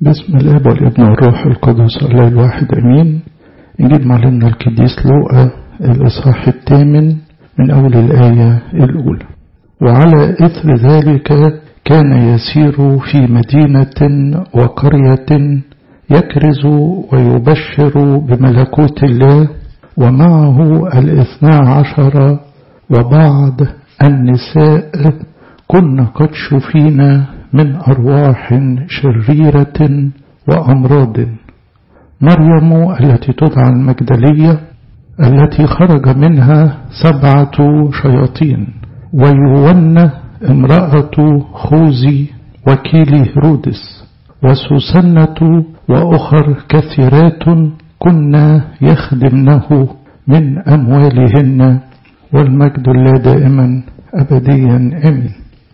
باسم الاب والابن والروح القدس الله الواحد امين نجيب معلمنا القديس لوقا الاصحاح الثامن من اول الايه الاولى وعلى اثر ذلك كان يسير في مدينه وقريه يكرز ويبشر بملكوت الله ومعه الاثنا عشر وبعض النساء كن قد شفينا من أرواح شريرة وأمراض مريم التي تدعى المجدلية التي خرج منها سبعة شياطين ويونا امرأة خوزي وكيل هرودس وسوسنة وأخر كثيرات كنا يخدمنه من أموالهن والمجد الله دائما أبديا آمين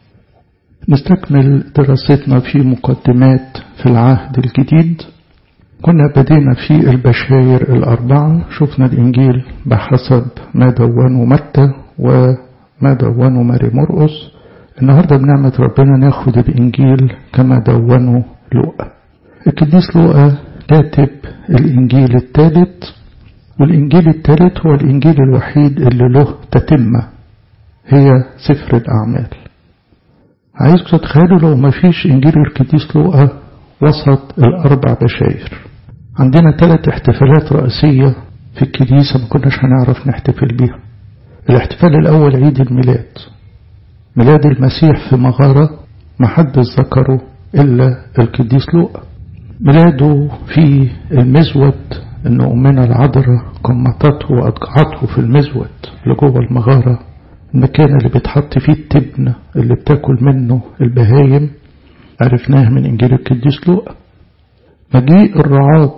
نستكمل دراستنا في مقدمات في العهد الجديد كنا بدينا في البشاير الأربعة شفنا الإنجيل بحسب ما دونه متى وما دونه ماري مرقس النهاردة بنعمة ربنا ناخد الإنجيل كما دونه لوقا القديس لوقا كاتب الإنجيل الثالث والإنجيل الثالث هو الإنجيل الوحيد اللي له تتمة هي سفر الأعمال عايزكم تتخيلوا لو ما فيش إنجيل القديس لوقا وسط الأربع بشاير عندنا ثلاث احتفالات رئيسية في الكنيسة ما كناش هنعرف نحتفل بيها الاحتفال الأول عيد الميلاد ميلاد المسيح في مغارة ما حد ذكره إلا القديس لوقا ميلاده في المزود إن أمنا العذراء قمطته وأضجعته في المزود اللي جوه المغارة المكان اللي بيتحط فيه التبن اللي بتاكل منه البهايم عرفناه من إنجيل القديس لوقا مجيء الرعاة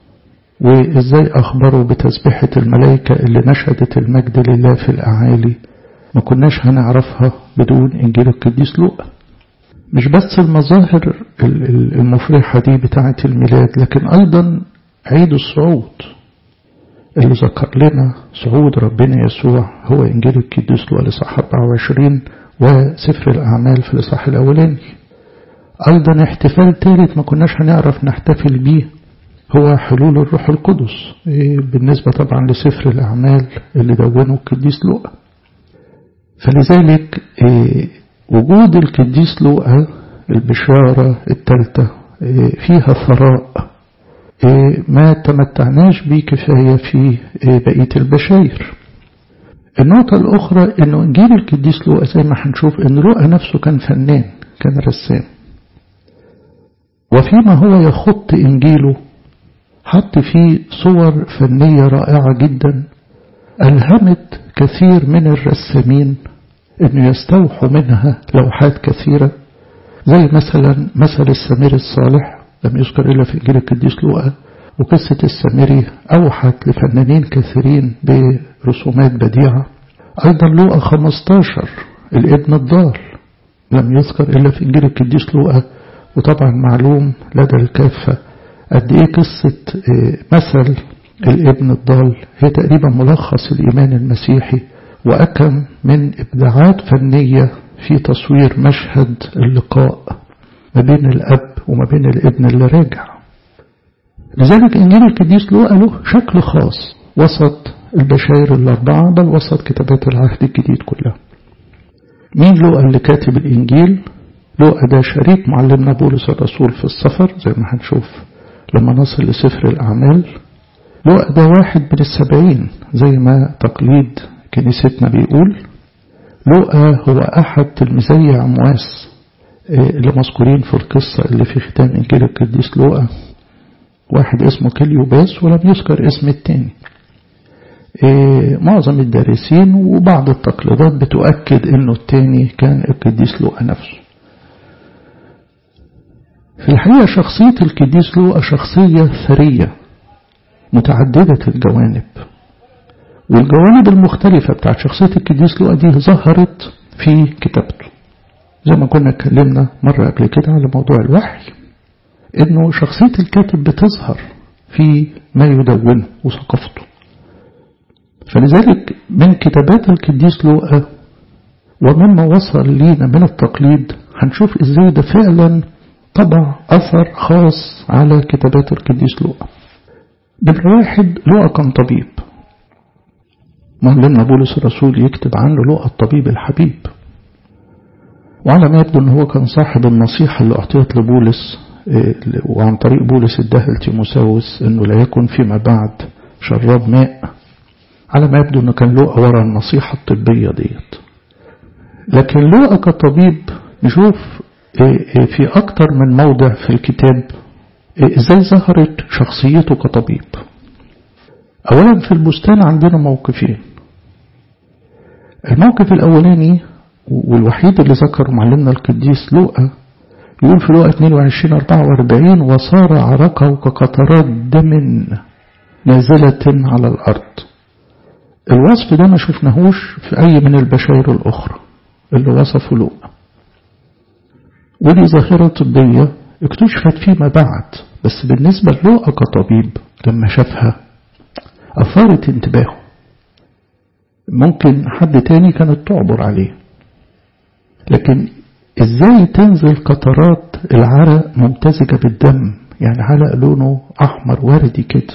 وإزاي أخبروا بتسبحة الملائكة اللي نشهدت المجد لله في الأعالي ما كناش هنعرفها بدون إنجيل القديس لوقا مش بس المظاهر المفرحة دي بتاعة الميلاد لكن أيضا عيد الصعود اللي ذكر لنا صعود ربنا يسوع هو إنجيل القديس لوقا الإصحاح 24 وسفر الأعمال في الإصحاح الأولاني أيضا احتفال ثالث ما كناش هنعرف نحتفل بيه هو حلول الروح القدس بالنسبة طبعا لسفر الأعمال اللي دونه القديس لوقا فلذلك وجود القديس لوقا البشارة الثالثة فيها ثراء ما تمتعناش به كفاية في بقية البشاير النقطة الأخرى أنه إنجيل القديس لوقا زي ما هنشوف أن لوقا نفسه كان فنان كان رسام وفيما هو يخط إنجيله حط فيه صور فنية رائعة جدا ألهمت كثير من الرسامين أن يستوحوا منها لوحات كثيرة زي مثلا مثل السمير الصالح لم يذكر إلا في إنجيل القديس لوقا وقصة السامري أوحت لفنانين كثيرين برسومات بديعة أيضا لوقا 15 الابن الضال لم يذكر إلا في إنجيل القديس لوقا وطبعا معلوم لدى الكافة قد إيه قصة مثل الابن الضال هي تقريبا ملخص الإيمان المسيحي وأكم من إبداعات فنية في تصوير مشهد اللقاء ما بين الأب وما بين الابن اللي راجع لذلك إنجيل القديس لوقا له شكل خاص وسط البشاير الأربعة بل وسط كتابات العهد الجديد كلها مين لوقا اللي كاتب الإنجيل لوقا ده شريك معلمنا بولس الرسول في السفر زي ما هنشوف لما نصل لسفر الأعمال لوقا ده واحد من السبعين زي ما تقليد كنيستنا بيقول لوقا هو أحد تلميذي عمواس اللي مذكورين في القصة اللي في ختام إنجيل القديس لوقا واحد اسمه كليوباس ولم يذكر اسم التاني معظم الدارسين وبعض التقليدات بتؤكد انه التاني كان القديس لوقا نفسه في الحقيقة شخصية القديس لوقا شخصية ثرية متعددة الجوانب والجوانب المختلفة بتاعت شخصية القديس لوقا دي ظهرت في كتابته زي ما كنا اتكلمنا مرة قبل كده على موضوع الوحي انه شخصية الكاتب بتظهر في ما يدونه وثقافته فلذلك من كتابات القديس لوقا ومما وصل لينا من التقليد هنشوف ازاي ده فعلا طبع أثر خاص على كتابات القديس لوقا نمرة واحد لوقا كان طبيب معلمنا بولس الرسول يكتب عنه لوقا الطبيب الحبيب وعلى ما يبدو ان هو كان صاحب النصيحة اللي اعطيت لبولس وعن طريق بولس اداها لتيموساوس انه لا يكن فيما بعد شراب ماء على ما يبدو انه كان لوقا ورا النصيحة الطبية ديت لكن لوقا كطبيب نشوف في أكتر من موضع في الكتاب ازاي ظهرت شخصيته كطبيب أولا في البستان عندنا موقفين الموقف الأولاني والوحيد اللي ذكره معلمنا القديس لوقا يقول في لوقا 22 44 وصار عرقه كقطرات دم نازلة على الأرض الوصف ده ما شفناهوش في أي من البشائر الأخرى اللي وصفه لوقا ودي ظاهرة طبية اكتشفت فيما بعد بس بالنسبة للوقا كطبيب لما شافها أثارت انتباهه ممكن حد تاني كانت تعبر عليه لكن ازاي تنزل قطرات العرق ممتزجة بالدم يعني علق لونه أحمر وردي كده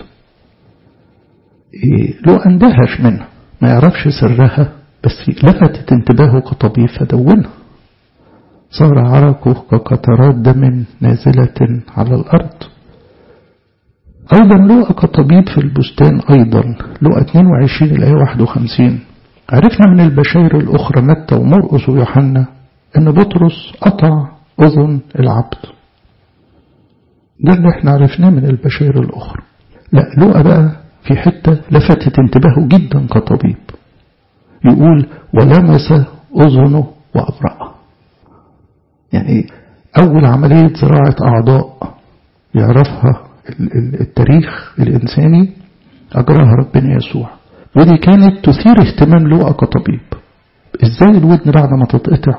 إيه لو اندهش منها ما يعرفش سرها بس لفتت انتباهه كطبيب فدونها صار عرقه كقطرات دم نازلة على الأرض أيضا لقى كطبيب في البستان أيضا لقى 22 الآية 51 عرفنا من البشائر الأخرى متى ومرقس ويوحنا أن بطرس قطع أذن العبد ده اللي احنا عرفناه من البشائر الأخرى لا لقى بقى في حتة لفتت انتباهه جدا كطبيب يقول ولمس أذنه وأبرأه يعني أول عملية زراعة أعضاء يعرفها التاريخ الإنساني أجراها ربنا يسوع ودي كانت تثير اهتمام لوقا كطبيب ازاي الودن بعد ما تتقطع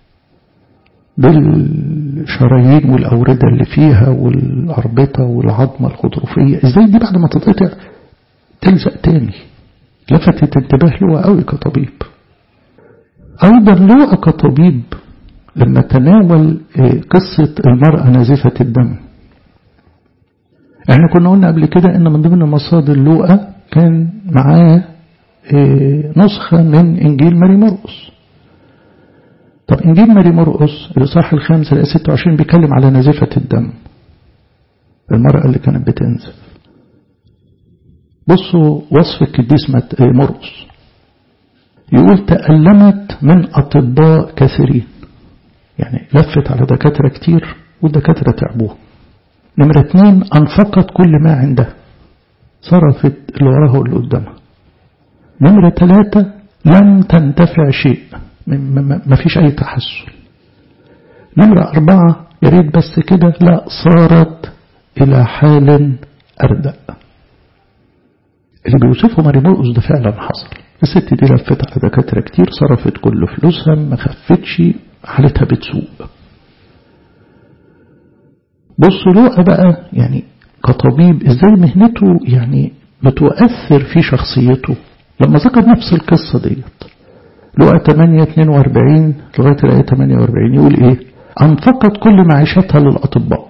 بالشرايين والأوردة اللي فيها والأربطة والعظمة الغضروفية ازاي دي بعد ما تتقطع تلزق تاني لفتت انتباه لوقا قوي كطبيب أيضا لوقا كطبيب لما تناول قصة المرأة نازفة الدم احنا كنا قلنا قبل كده ان من ضمن مصادر لوقا كان معاه نسخة من انجيل ماري مرقس طب انجيل ماري مرقس الاصحاح الخامس الايه 26 بيتكلم على نزفة الدم المرأة اللي كانت بتنزف بصوا وصف القديس مرقس يقول تألمت من أطباء كثيرين يعني لفت على دكاترة كتير والدكاترة تعبوه نمرة اتنين أنفقت كل ما عندها صرفت اللي وراها واللي قدامها نمرة ثلاثة لم تنتفع شيء ما فيش أي تحسن نمرة أربعة يا ريت بس كده لا صارت إلى حال أردأ اللي بيوصفه ماري مرقس ده فعلا حصل الست دي لفت على دكاترة كتير صرفت كل فلوسها ما خفتش حالتها بتسوء بصوا لوقا بقى يعني كطبيب ازاي مهنته يعني بتؤثر في شخصيته لما ذكر نفس القصة ديت لوقا 8 42 لغاية الآية 48 يقول ايه أنفقت كل معيشتها للأطباء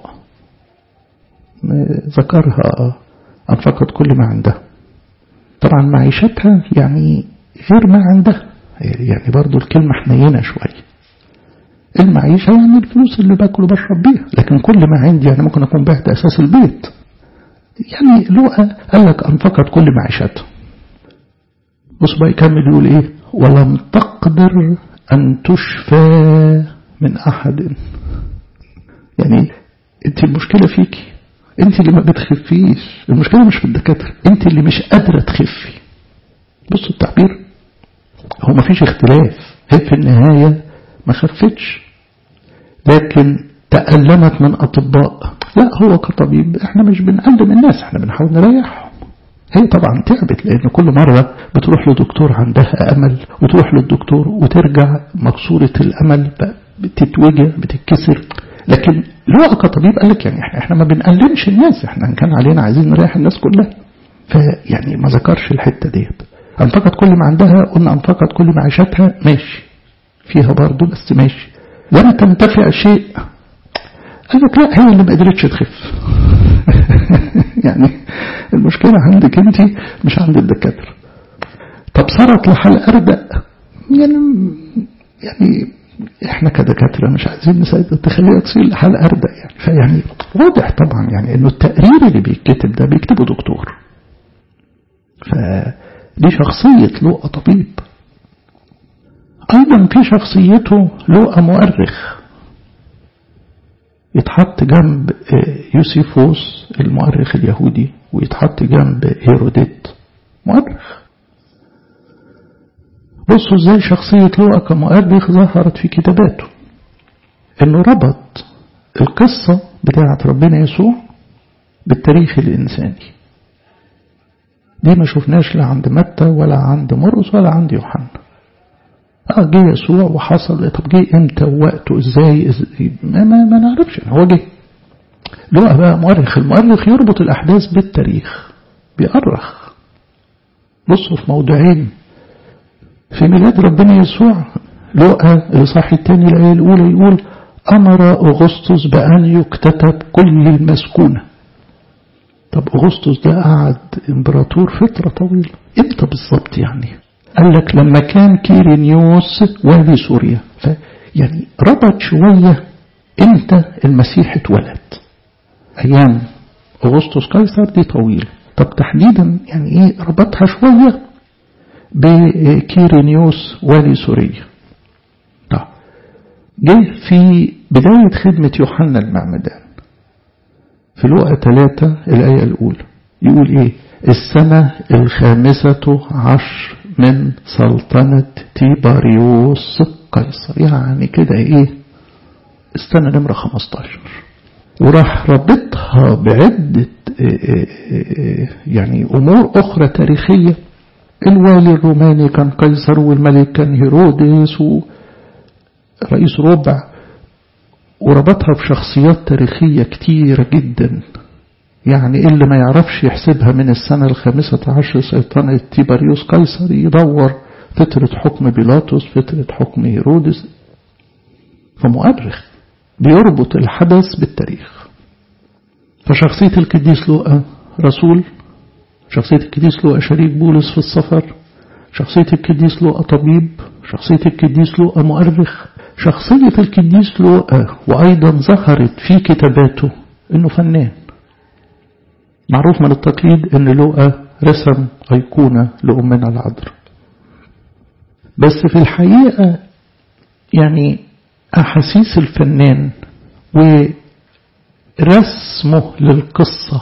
ذكرها أنفقت كل ما عندها طبعا معيشتها يعني غير ما عندها يعني برضو الكلمة حنينة شوية المعيشة يعني الفلوس اللي باكل وبشرب بيها لكن كل ما عندي يعني ممكن أكون بعت أساس البيت يعني لوقا قال لك أنفقت كل معيشتها بص بقى يكمل يقول إيه ولم تقدر أن تشفى من أحد يعني أنت المشكلة فيكي أنت اللي ما بتخفيش المشكلة مش في الدكاترة أنت اللي مش قادرة تخفي بصوا التعبير هو ما فيش اختلاف هي في النهاية ما خفتش لكن تألمت من أطباء لا هو كطبيب احنا مش بنقدم الناس احنا بنحاول نريحهم هي طبعا تعبت لأن كل مرة بتروح لدكتور عندها أمل وتروح للدكتور وترجع مكسورة الأمل بتتوجع بتتكسر لكن لو كطبيب قال لك يعني احنا ما بنقلمش الناس احنا كان علينا عايزين نريح الناس كلها فيعني ما ذكرش الحتة ديت أنفقت كل ما عندها قلنا أنفقت كل معيشتها ماشي فيها برضه بس ماشي لم تنتفع شيء قال لك لا هي اللي ما قدرتش تخف يعني المشكلة عندك انت مش عند الدكاترة طب صارت لحال أردأ يعني يعني احنا كدكاترة مش عايزين نساعد تخليها تصير لحال أردأ يعني فيعني واضح طبعا يعني انه التقرير اللي بيتكتب ده بيكتبه دكتور فدي شخصية لقى طبيب أيضا في شخصيته لقى مؤرخ يتحط جنب يوسيفوس المؤرخ اليهودي ويتحط جنب هيروديت مؤرخ بصوا ازاي شخصية لوقا كمؤرخ ظهرت في كتاباته انه ربط القصة بتاعة ربنا يسوع بالتاريخ الإنساني دي ما شفناش لا عند متى ولا عند مرقس ولا عند يوحنا اه جه يسوع وحصل طب جه امتى ووقته ازاي, إزاي ما, ما, ما نعرفش هو جه لقى بقى مؤرخ المؤرخ يربط الاحداث بالتاريخ بيأرخ بصوا في موضوعين في ميلاد ربنا يسوع لقى الإصحاح الثاني الآية الأولى يقول أمر أغسطس بأن يكتتب كل المسكونة طب أغسطس ده قعد إمبراطور فترة طويلة إمتى بالظبط يعني قال لك لما كان كيرينيوس والي سوريا يعني ربط شوية إمتى المسيح اتولد أيام أغسطس قيصر دي طويل طب تحديدا يعني إيه ربطها شوية بكيرينيوس والي سوريا طب جه في بداية خدمة يوحنا المعمدان في لقى ثلاثة الآية الأولى يقول إيه السنة الخامسة عشر من سلطنة تيباريوس قيصر يعني كده إيه السنة نمرة 15 وراح ربطها بعدة يعني أمور أخرى تاريخية الوالي الروماني كان قيصر والملك كان هيرودس ورئيس ربع وربطها بشخصيات تاريخية كتيرة جدا يعني اللي ما يعرفش يحسبها من السنة الخامسة عشر سلطنة تيبريوس قيصر يدور فترة حكم بيلاطس فترة حكم هيرودس فمؤرخ بيربط الحدث بالتاريخ فشخصية القديس لوقا رسول شخصية القديس لوقا شريك بولس في السفر شخصية القديس لوقا طبيب شخصية القديس لوقا مؤرخ شخصية القديس لوقا وأيضا ظهرت في كتاباته إنه فنان معروف من التقليد إن لوقا رسم أيقونة لأمنا العذراء بس في الحقيقة يعني أحاسيس الفنان ورسمه للقصة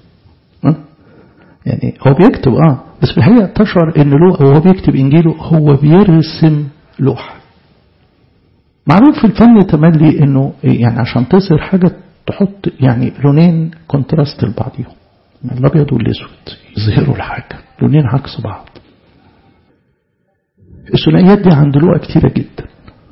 يعني هو بيكتب اه بس في الحقيقة تشعر ان لوقا وهو بيكتب انجيله هو بيرسم لوحة معروف في الفن تملي انه يعني عشان تصير حاجة تحط يعني لونين كونتراست لبعضهم الابيض والاسود يظهروا الحاجة لونين عكس بعض الثنائيات دي عند لوقا كتيرة جدا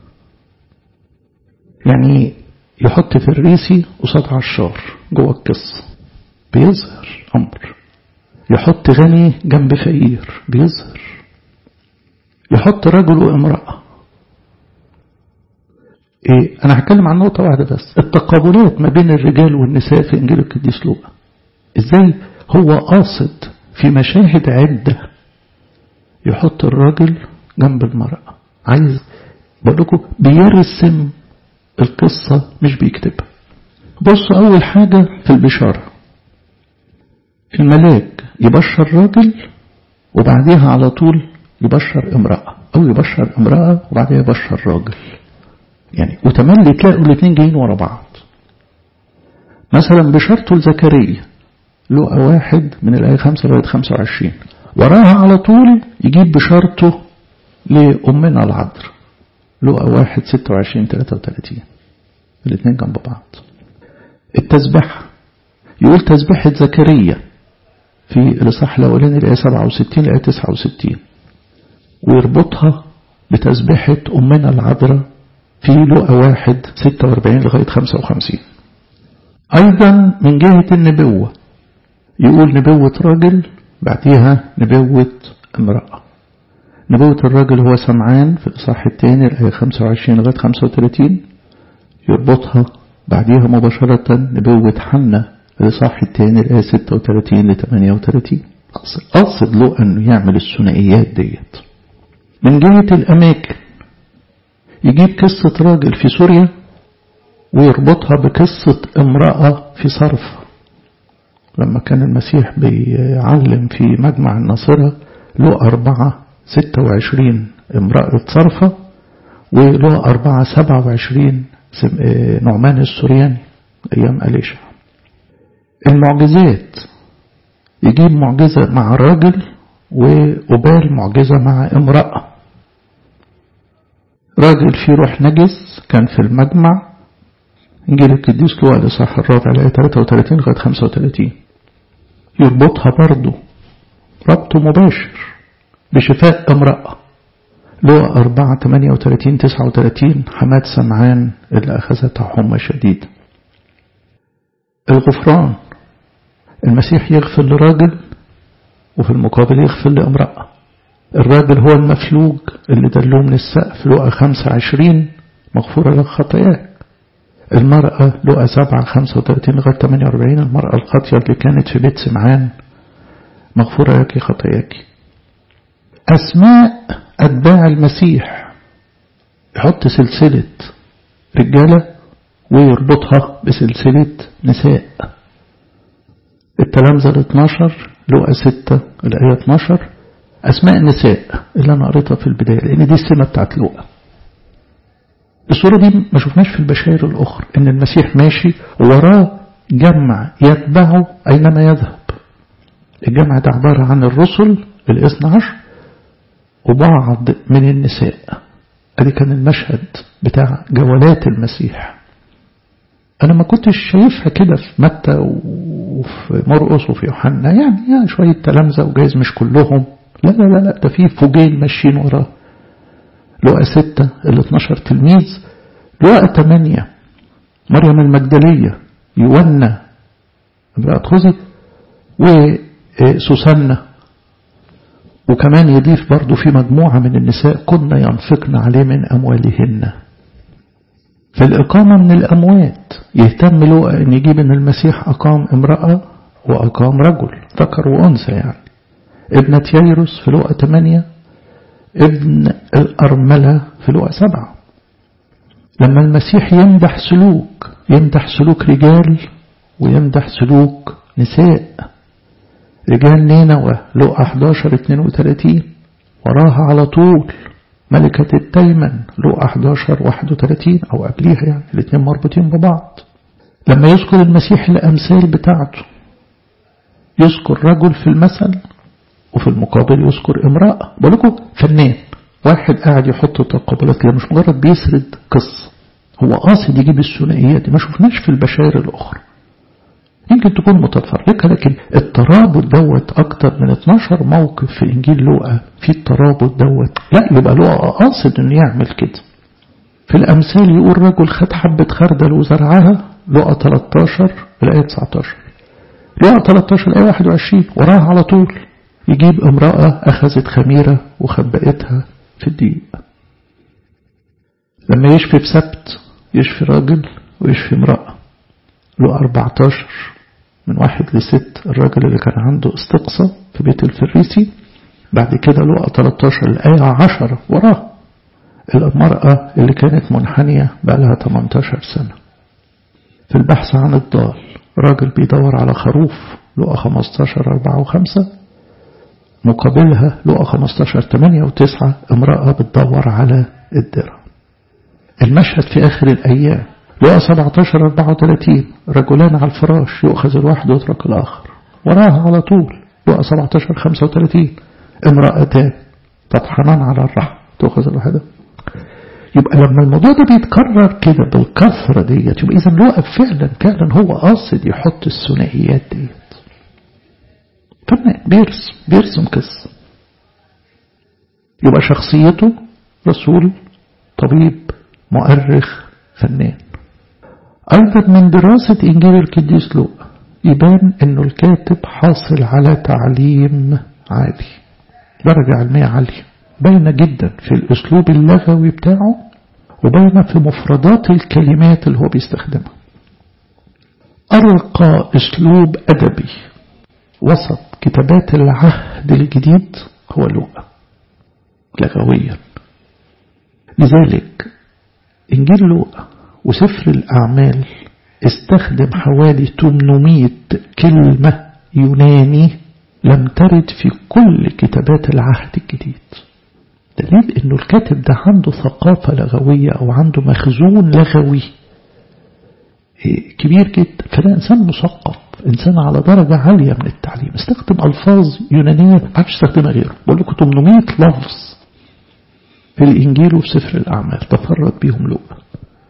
يعني يحط في الريسي قصاد عشار جوه القصة بيظهر أمر يحط غني جنب فقير بيظهر يحط رجل وامرأة إيه أنا هتكلم عن نقطة واحدة بس التقابلات ما بين الرجال والنساء في إنجيل القديس لوقا إزاي هو قاصد في مشاهد عدة يحط الراجل جنب المرأة عايز بقول لكم بيرسم القصة مش بيكتبها بصوا أول حاجة في البشارة الملاك يبشر راجل وبعديها على طول يبشر امرأة أو يبشر امرأة وبعديها يبشر راجل يعني وتملي تلاقوا الاثنين جايين ورا بعض مثلا بشارته لزكريا لقى واحد من الآية 5 لغاية 25 وراها على طول يجيب بشارته لأمنا العذراء لقى واحد 26 33 الاثنين جنب بعض التسبيح يقول تسبيحة زكريا في الإصحاح الأولاني الآية 67 الآية 69 ويربطها بتسبيحة أمنا العذراء في لقى واحد 46 لغاية 55 أيضا من جهة النبوة يقول نبوة راجل بعديها نبوة امرأة نبوة الراجل هو سمعان في الإصحاح الثاني الآية 25 لغاية 35 يربطها بعديها مباشرة نبوة حنا الإصحاح الثاني الآية 36 ل 38 قصد له أنه يعمل الثنائيات ديت من جهة الأماكن يجيب قصة راجل في سوريا ويربطها بقصة امرأة في صرف لما كان المسيح بيعلم في مجمع الناصرة له أربعة ستة وعشرين امرأة صرفة وله أربعة سبعة وعشرين نعمان السورياني أيام أليشع المعجزات يجيب معجزة مع راجل وقبال معجزة مع امرأة راجل فيه روح نجس كان في المجمع إنجيل القديس لوقا الإصحاح الرابع الآية 33 لغاية 35 يربطها برضه ربط مباشر بشفاء امرأة لوقا 4 38 39 حماد سمعان اللي أخذتها حمى شديدة الغفران المسيح يغفر لراجل وفي المقابل يغفر لامرأة الراجل هو المفلوج اللي دلوه من السقف لقى خمسة عشرين مغفورة لك خطاياك المرأة لقى سبعة خمسة وتلاتين لغاية تمانية وأربعين المرأة الخاطية اللي كانت في بيت سمعان مغفورة لك خطاياك أسماء أتباع المسيح يحط سلسلة رجالة ويربطها بسلسلة نساء التلامذة ال 12 لقى 6 الآية 12 أسماء النساء اللي أنا قريتها في البداية لأن دي السمة بتاعت لقى الصورة دي ما شفناش في البشائر الأخرى إن المسيح ماشي وراه جمع يتبعه أينما يذهب الجمع ده عبارة عن الرسل الاثنى عشر وبعض من النساء ادي كان المشهد بتاع جولات المسيح انا ما كنتش شايفها كده في متى وفي مرقس وفي يوحنا يعني, يعني شوية تلامذة وجايز مش كلهم لا لا لا لا ده في فوجين ماشيين وراه لقى ستة ال 12 تلميذ لقى ثمانية مريم المجدلية يونا امرأة خزي وسوسنة وكمان يضيف برضو في مجموعة من النساء كنا ينفقن عليه من أموالهن فالإقامة من الأموات يهتم له أن يجيب أن المسيح أقام امرأة وأقام رجل ذكر وأنثى يعني ابنة ييروس في لقى 8 ابن الأرملة في لقى 7 لما المسيح يمدح سلوك يمدح سلوك رجال ويمدح سلوك نساء رجال نينوى لقى 11 32 وراها على طول ملكة التيمن لقى 11 31 أو قبليها يعني الاثنين مربوطين ببعض لما يذكر المسيح الأمثال بتاعته يذكر رجل في المثل وفي المقابل يذكر امرأة بقول لكم فنان واحد قاعد يحط تقابلات كده مش مجرد بيسرد قصة هو قاصد يجيب الثنائيات دي ما شفناش في البشائر الأخرى يمكن تكون متفرقة لكن الترابط دوت أكتر من 12 موقف في إنجيل لوقا في الترابط دوت لا يبقى لوقا قاصد إنه يعمل كده في الأمثال يقول رجل خد حبة خردل وزرعها لوقا 13 الآية 19 لوقا 13 الآية 21 وراها على طول يجيب امرأة أخذت خميرة وخبأتها في الدقيق لما يشفي بسبت يشفي راجل ويشفي امرأة له 14 من واحد لست الراجل اللي كان عنده استقصى في بيت الفريسي بعد كده لقى 13 الآية 10 وراه المرأة اللي كانت منحنية بقى لها 18 سنة في البحث عن الضال راجل بيدور على خروف لقى 15 4 و5 مقابلها لقى 15 8 و9 امرأة بتدور على الدرع المشهد في آخر الأيام لقى 17 34 رجلان على الفراش يؤخذ الواحد ويترك الآخر وراها على طول لقى 17 35 امرأتان تطحنان على الرحم تؤخذ الواحدة يبقى لما الموضوع ده بيتكرر كده بالكثرة ديت يبقى إذا لقى فعلا فعلا هو قاصد يحط الثنائيات ديت فنان بيرسم بيرسم قصة يبقى شخصيته رسول طبيب مؤرخ فنان أيضا من دراسة إنجيل القديس لوقا يبان أنه الكاتب حاصل على تعليم عالي درجة علمية عالية باينة جدا في الأسلوب اللغوي بتاعه وباينة في مفردات الكلمات اللي هو بيستخدمها أرقى أسلوب أدبي وسط كتابات العهد الجديد هو لوقا لغويا لذلك إنجيل لوقا وسفر الأعمال استخدم حوالي 800 كلمة يوناني لم ترد في كل كتابات العهد الجديد دليل انه الكاتب ده عنده ثقافة لغوية او عنده مخزون لغوي كبير جدا فده انسان مثقف انسان على درجة عالية من التعليم استخدم الفاظ يونانية ما عادش استخدمها غيره بقول لكم 800 لفظ في الانجيل وفي سفر الاعمال تفرد بيهم لوقا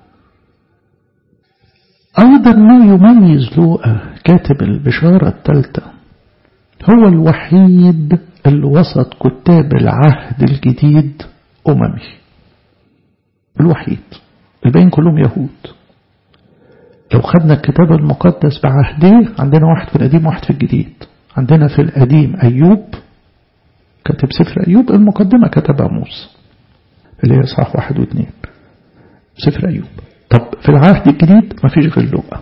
ايضا ما يميز لوقا كاتب البشارة الثالثة هو الوحيد اللي وسط كتاب العهد الجديد أممي الوحيد الباقيين كلهم يهود لو خدنا الكتاب المقدس بعهديه عندنا واحد في القديم واحد في الجديد عندنا في القديم أيوب كاتب سفر أيوب المقدمة كتبها موسى اللي هي صح واحد واثنين سفر أيوب طب في العهد الجديد ما فيش غير لوقا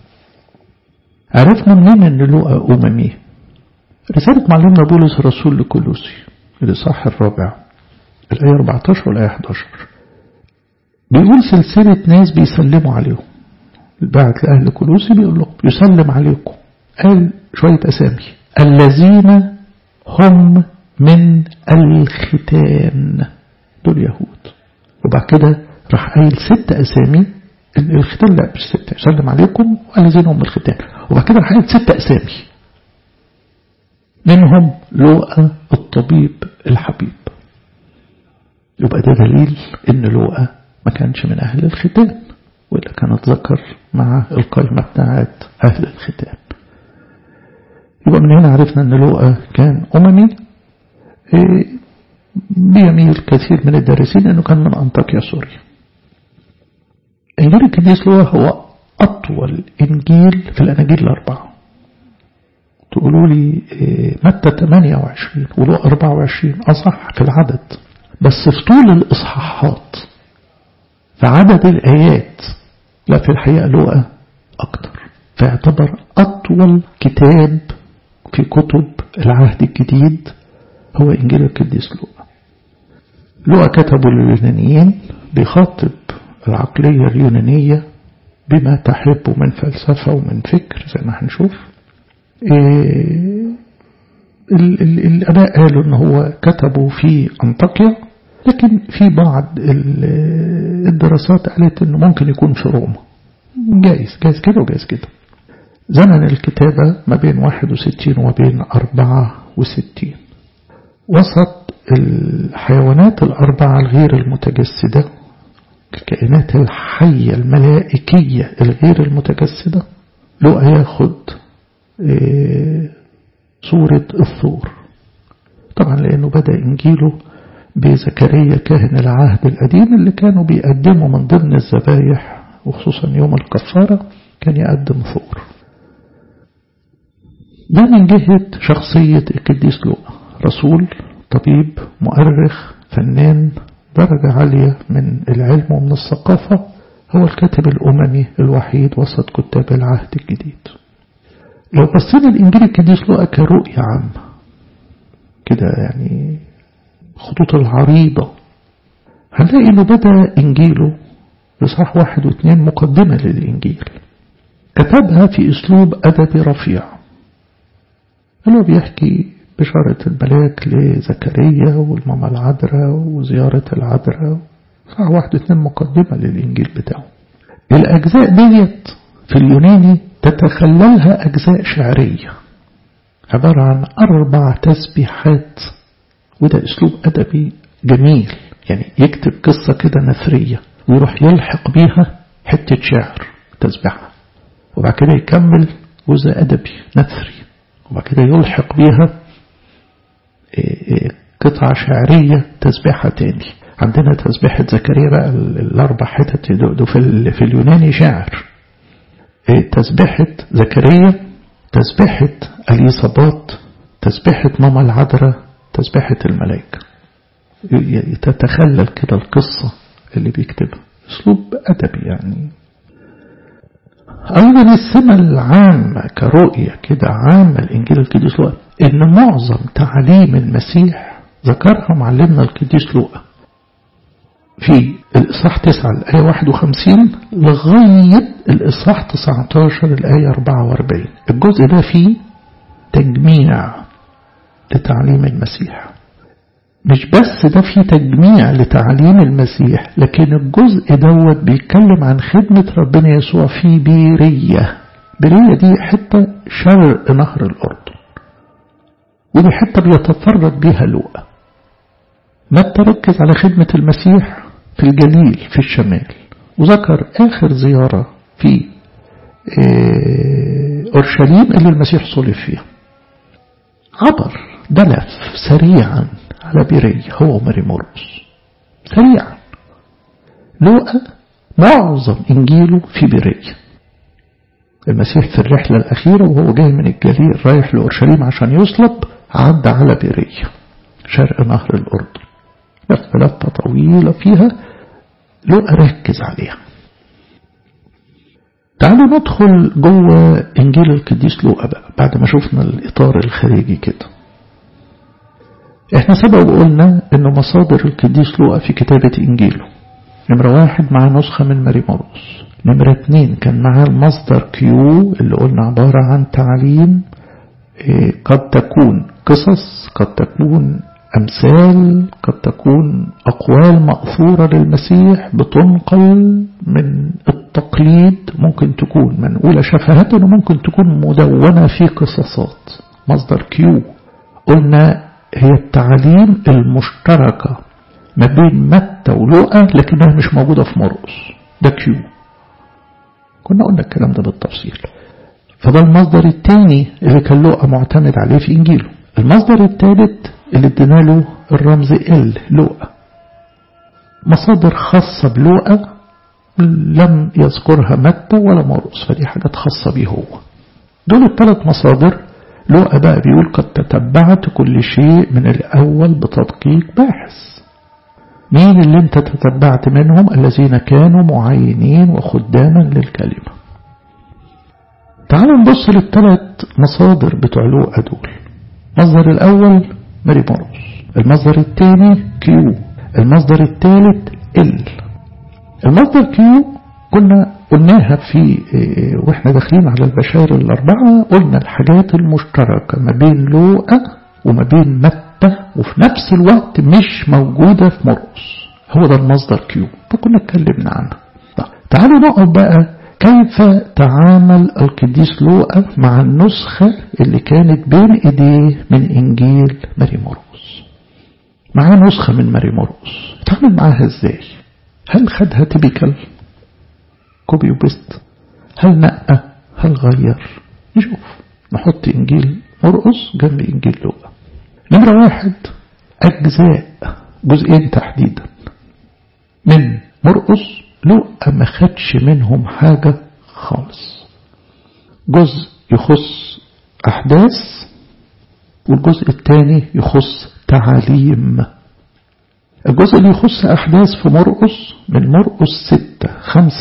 عرفنا منين ان لوقا أممي رسالة معلمنا بولس الرسول لكولوسي الإصحاح الرابع الآية 14 والآية 11 بيقول سلسلة ناس بيسلموا عليهم بعت لأهل كولوسي بيقول لهم يسلم عليكم قال شوية أسامي الذين هم من الختان دول يهود وبعد كده راح قايل ست أسامي الختان لا مش ستة يسلم عليكم الذين هم من الختان وبعد كده راح قايل ست أسامي منهم لوقا الطبيب الحبيب يبقى ده دليل ان لوقا ما كانش من اهل الختان وإلا كان اتذكر مع القائمة بتاعت أهل الختان يبقى من هنا عرفنا أن لوقا كان أممي بيميل كثير من الدارسين أنه كان من أنطاكيا سوريا إنجيل القديس لوقا هو أطول إنجيل في الأناجيل الأربعة تقولوا لي متى 28 ولوقا 24 أصح في العدد بس في طول الإصحاحات في عدد الآيات لا في الحقيقة لوقا أكتر فيعتبر أطول كتاب في كتب العهد الجديد هو إنجيل القديس لوقا لوقا كتبه لليونانيين بيخاطب العقلية اليونانية بما تحبه من فلسفة ومن فكر زي ما هنشوف إيه الآباء قالوا إن هو كتبه في أنطاكيا لكن في بعض الدراسات قالت إنه ممكن يكون في روما جايز جايز كده وجايز كده زمن الكتابة ما بين 61 وما بين 64 وسط الحيوانات الأربعة الغير المتجسدة الكائنات الحية الملائكية الغير المتجسدة لو ياخد صورة الثور طبعا لأنه بدأ إنجيله بزكريا كاهن العهد القديم اللي كانوا بيقدموا من ضمن الذبايح وخصوصا يوم الكفارة كان يقدم ثور ده من جهة شخصية القديس لوقا رسول طبيب مؤرخ فنان درجة عالية من العلم ومن الثقافة هو الكاتب الأممي الوحيد وسط كتاب العهد الجديد لو بصينا الإنجيل القديس لوقا كرؤية عامة كده يعني خطوط العريضة هنلاقي إنه بدأ إنجيله بصح واحد واثنين مقدمة للإنجيل كتبها في أسلوب أدبي رفيع اللي هو بيحكي بشارة الملاك لزكريا والماما العذراء وزيارة العذراء صح واحد واثنين مقدمة للإنجيل بتاعه الأجزاء ديت في اليوناني تتخللها أجزاء شعرية عبارة عن أربع تسبيحات وده أسلوب أدبي جميل يعني يكتب قصة كده نثرية ويروح يلحق بيها حتة شعر تسبيحة وبعد كده يكمل جزء أدبي نثري وبعد كده يلحق بيها قطعة شعرية تسبيحة تاني عندنا تسبيحة زكريا بقى الأربع حتت دول في, في اليوناني شعر تسبيحة زكريا تسبيحة اليصابات تسبيحة ماما العذراء تسبيحة الملائكة تتخلل كده القصة اللي بيكتبها اسلوب ادبي يعني أيضا السمة العامة كرؤية كده عامة الإنجيل القديس لوقا إن معظم تعليم المسيح ذكرها معلمنا القديس لوقا في الإصحاح 9 الآية 51 لغاية الإصحاح 19 الآية 44 الجزء ده فيه تجميع لتعليم المسيح مش بس ده فيه تجميع لتعليم المسيح لكن الجزء دوت بيتكلم عن خدمة ربنا يسوع في بيرية بيرية دي حتة شرق نهر الأردن ودي حتة بيتفرد بيها لوقا ما تركز على خدمة المسيح في الجليل في الشمال وذكر آخر زيارة في أورشليم اللي المسيح صلب فيها عبر دلف سريعا على بيرية هو وماري مرقس سريعا لوقا معظم إنجيله في بيرية المسيح في الرحلة الأخيرة وهو جاي من الجليل رايح لأورشليم عشان يصلب عدى على بيرية شرق نهر الأردن لفة لفة طويلة فيها لوقا ركز عليها تعالوا ندخل جوه إنجيل القديس لوقا بقى بعد ما شفنا الإطار الخارجي كده احنا سبق وقلنا ان مصادر القديس لوقا في كتابة انجيله نمرة واحد مع نسخة من ماري مرقس نمرة اتنين كان معاه المصدر كيو اللي قلنا عبارة عن تعليم اه قد تكون قصص قد تكون أمثال قد تكون أقوال مأثورة للمسيح بتنقل من التقليد ممكن تكون منقولة شفهة وممكن تكون مدونة في قصصات مصدر كيو قلنا هي التعاليم المشتركة ما بين متى ولوقا لكنها مش موجودة في مرقس ده كيو كنا قلنا الكلام ده بالتفصيل فده المصدر الثاني اللي كان لوقا معتمد عليه في إنجيله المصدر الثالث اللي ادينا له الرمز ال لوقا مصادر خاصة بلوقا لم يذكرها متى ولا مرقس فدي حاجات خاصة بيه هو دول الثلاث مصادر لوقا بقى بيقول قد تتبعت كل شيء من الأول بتدقيق باحث مين اللي انت تتبعت منهم الذين كانوا معينين وخداما للكلمة تعالوا نبص للثلاث مصادر بتوع لوقا دول المصدر الأول ماري مرقس المصدر الثاني كيو المصدر الثالث ال المصدر كيو كنا قلناها في واحنا داخلين على البشائر الأربعة قلنا الحاجات المشتركة ما بين لوقا وما بين متى وفي نفس الوقت مش موجودة في مرقس هو ده المصدر كيو فكنا اتكلمنا عنه تعالوا نقعد بقى كيف تعامل القديس لوقا مع النسخة اللي كانت بين ايديه من انجيل ماري مرقس معاه نسخة من ماري مرقس اتعامل معاها ازاي هل خدها تيبيكال كوبي وبيست هل نقى هل غير نشوف نحط انجيل مرقس جنب انجيل لوقا نمرة واحد اجزاء جزئين تحديدا من مرقس لوقا ما خدش منهم حاجة خالص جزء يخص أحداث والجزء الثاني يخص تعاليم الجزء اللي يخص أحداث في مرقس من مرقس 6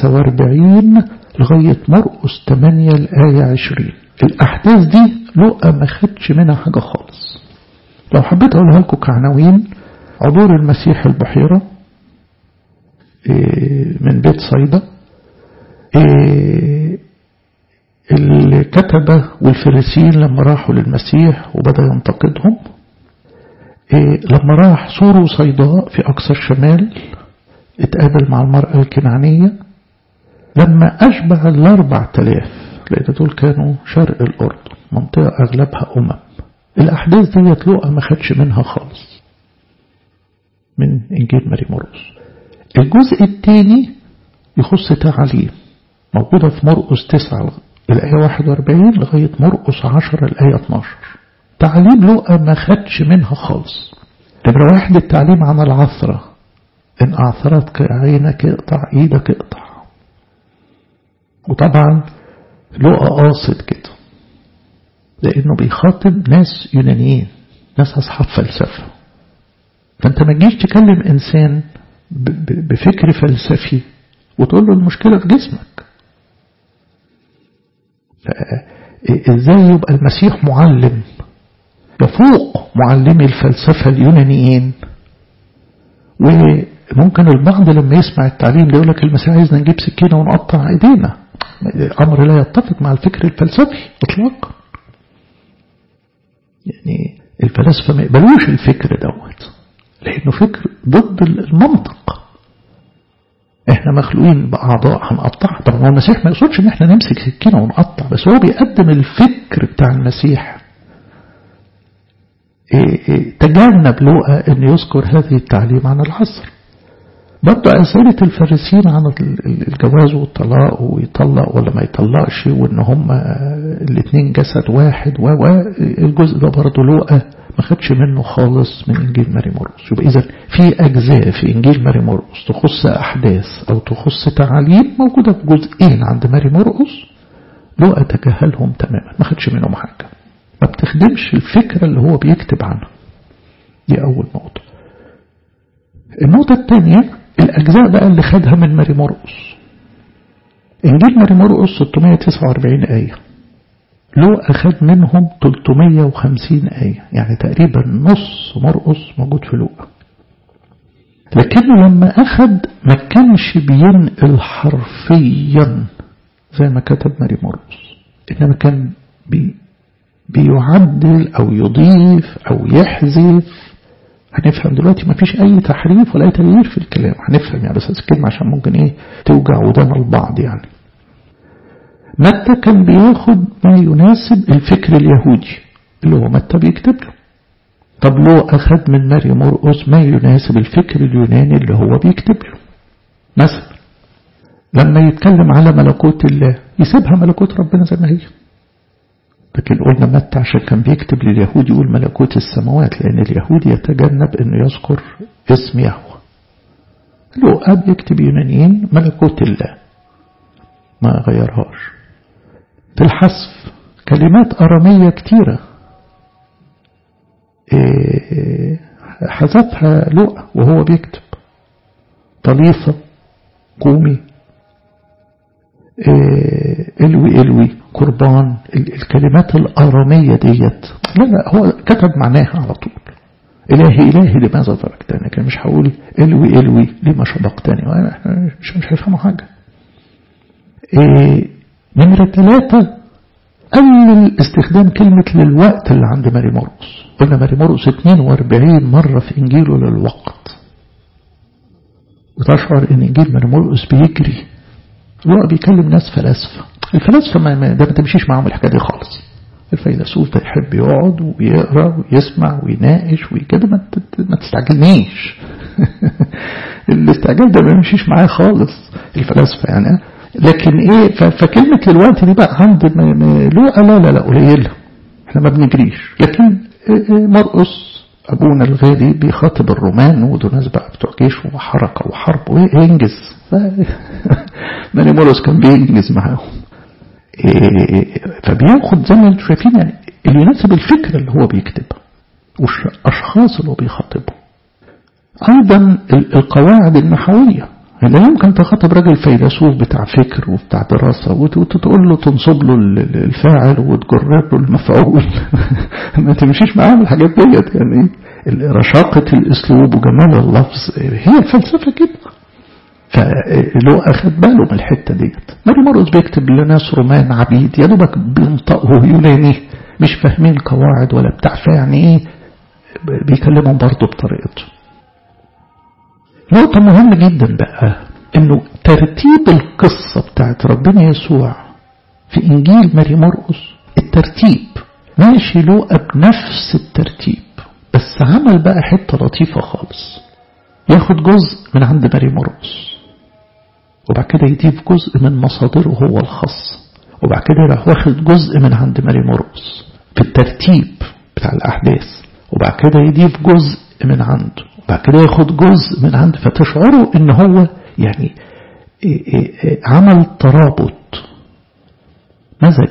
45 لغاية مرقس 8 الآية 20 الأحداث دي لوقا ما خدش منها حاجة خالص لو حبيت أقولها لكم كعناوين عبور المسيح البحيرة من بيت صيدا الكتبة والفريسيين لما راحوا للمسيح وبدأ ينتقدهم لما راح سور صيداء في أقصى الشمال اتقابل مع المرأة الكنعانية لما أشبع الأربع تلاف لأن دول كانوا شرق الأردن منطقة أغلبها أمم الأحداث دي لوقا ما خدش منها خالص من إنجيل ماري مرقس الجزء الثاني يخص تعاليم موجودة في مرقس 9 الآية 41 لغاية مرقس 10 الآية 12 تعليم لوقا ما خدش منها خالص نمرة واحد التعليم عن العثرة إن أعثرتك عينك اقطع إيدك اقطع وطبعا لوقا قاصد كده لأنه بيخاطب ناس يونانيين ناس أصحاب فلسفة فأنت ما تجيش تكلم إنسان بفكر فلسفي وتقول له المشكلة في جسمك ازاي يبقى المسيح معلم يفوق معلمي الفلسفة اليونانيين وممكن البعض لما يسمع التعليم ده يقول لك المسيح عايزنا نجيب سكينة ونقطع ايدينا امر لا يتفق مع الفكر الفلسفي اطلاقا يعني الفلاسفة ما يقبلوش الفكر دوت لانه فكر ضد المنطق احنا مخلوقين باعضاء هنقطعها طبعا هو المسيح ما يقصدش ان احنا نمسك سكينه ونقطع بس هو بيقدم الفكر بتاع المسيح إيه إيه تجنب لوقا ان يذكر هذه التعليم عن العصر برضه أسئلة الفارسيين عن الجواز والطلاق ويطلق ولا ما يطلقش وإن هما الاثنين جسد واحد والجزء ده برضه لوقا ما خدش منه خالص من إنجيل ماري مرقس يبقى إذا في أجزاء في إنجيل ماري مرقس تخص أحداث أو تخص تعاليم موجودة في جزئين عند ماري مرقس لوقا تجاهلهم تماما ما خدش منهم حاجة ما بتخدمش الفكرة اللي هو بيكتب عنها دي أول نقطة النقطة الثانية الأجزاء بقى اللي خدها من ماري مرقس إنجيل ماري مرقس 649 آية لو أخذ منهم 350 آية يعني تقريبا نص مرقس موجود في لوقا لكنه لما أخذ ما كانش بينقل حرفيا زي ما كتب ماري مرقس إنما كان بي بيعدل أو يضيف أو يحذف هنفهم دلوقتي ما فيش أي تحريف ولا أي تغيير في الكلام هنفهم يعني بس الكلمة عشان ممكن إيه توجع ودان البعض يعني متى كان بياخد ما يناسب الفكر اليهودي اللي هو متى بيكتب له طب لو أخذ من ماري مرقس ما يناسب الفكر اليوناني اللي هو بيكتب له مثلا لما يتكلم على ملكوت الله يسيبها ملكوت ربنا زي ما هي لكن قلنا متى عشان كان بيكتب لليهود يقول ملكوت السماوات لأن اليهود يتجنب أنه يذكر اسم يهوه لو أب يكتب يونانيين ملكوت الله ما غيرهاش في الحذف كلمات أرامية كتيرة حذفها لؤى وهو بيكتب طليفة قومي الوي الوي قربان الكلمات الآرامية ديت لا لا هو كتب معناها على طول إلهي إلهي لماذا تركتني لكن مش هقول الوي الوي لما شبقتني مش مش هيفهموا حاجة إيه نمرة ثلاثة قلل استخدام كلمة للوقت اللي عند ماري مرقس قلنا ماري مرقس 42 مرة في إنجيله للوقت وتشعر إن إنجيل ماري مرقس بيجري هو بيكلم ناس فلاسفة الفلاسفة ما ده ما تمشيش معاهم الحكاية دي خالص الفيلسوف ده يحب يقعد ويقرا ويسمع ويناقش وكده ما ما تستعجلنيش الاستعجال ده ما يمشيش معاه خالص الفلاسفة يعني لكن ايه فكلمة الوقت دي بقى عند لوقا لا لا لا قليلة احنا ما بنجريش لكن مرقس أبونا الغالي بيخاطب الرومان ودول ناس بقى بتوع جيش وحركة وحرب وينجز ماني مورس كان بينجز معاهم فبياخد زي ما انتم شايفين يعني اللي يناسب الفكر اللي هو بيكتبها والأشخاص اللي هو بيخاطبهم أيضا القواعد النحوية لا يمكن تخاطب راجل فيلسوف بتاع فكر وبتاع دراسة وتقول له تنصب له الفاعل وتجرب له المفعول ما تمشيش معاه الحاجات ديت يعني رشاقة الأسلوب وجمال اللفظ هي الفلسفة كده فلو أخد باله من الحتة ديت ماري مرقس بيكتب لناس رومان عبيد يا دوبك بينطقوا يوناني مش فاهمين قواعد ولا بتاع فيعني ايه بيكلمهم برضه بطريقته نقطة مهمة جدا بقى انه ترتيب القصة بتاعت ربنا يسوع في انجيل ماري مرقس الترتيب ماشي لوقا بنفس الترتيب بس عمل بقى حتة لطيفة خالص ياخد جزء من عند ماري مرقس وبعد كده يضيف جزء من مصادره هو الخاص وبعد كده يروح واخد جزء من عند ماري مرقس في الترتيب بتاع الأحداث وبعد كده يضيف جزء من عنده بعد كده ياخد جزء من عند فتشعروا ان هو يعني عمل ترابط مزج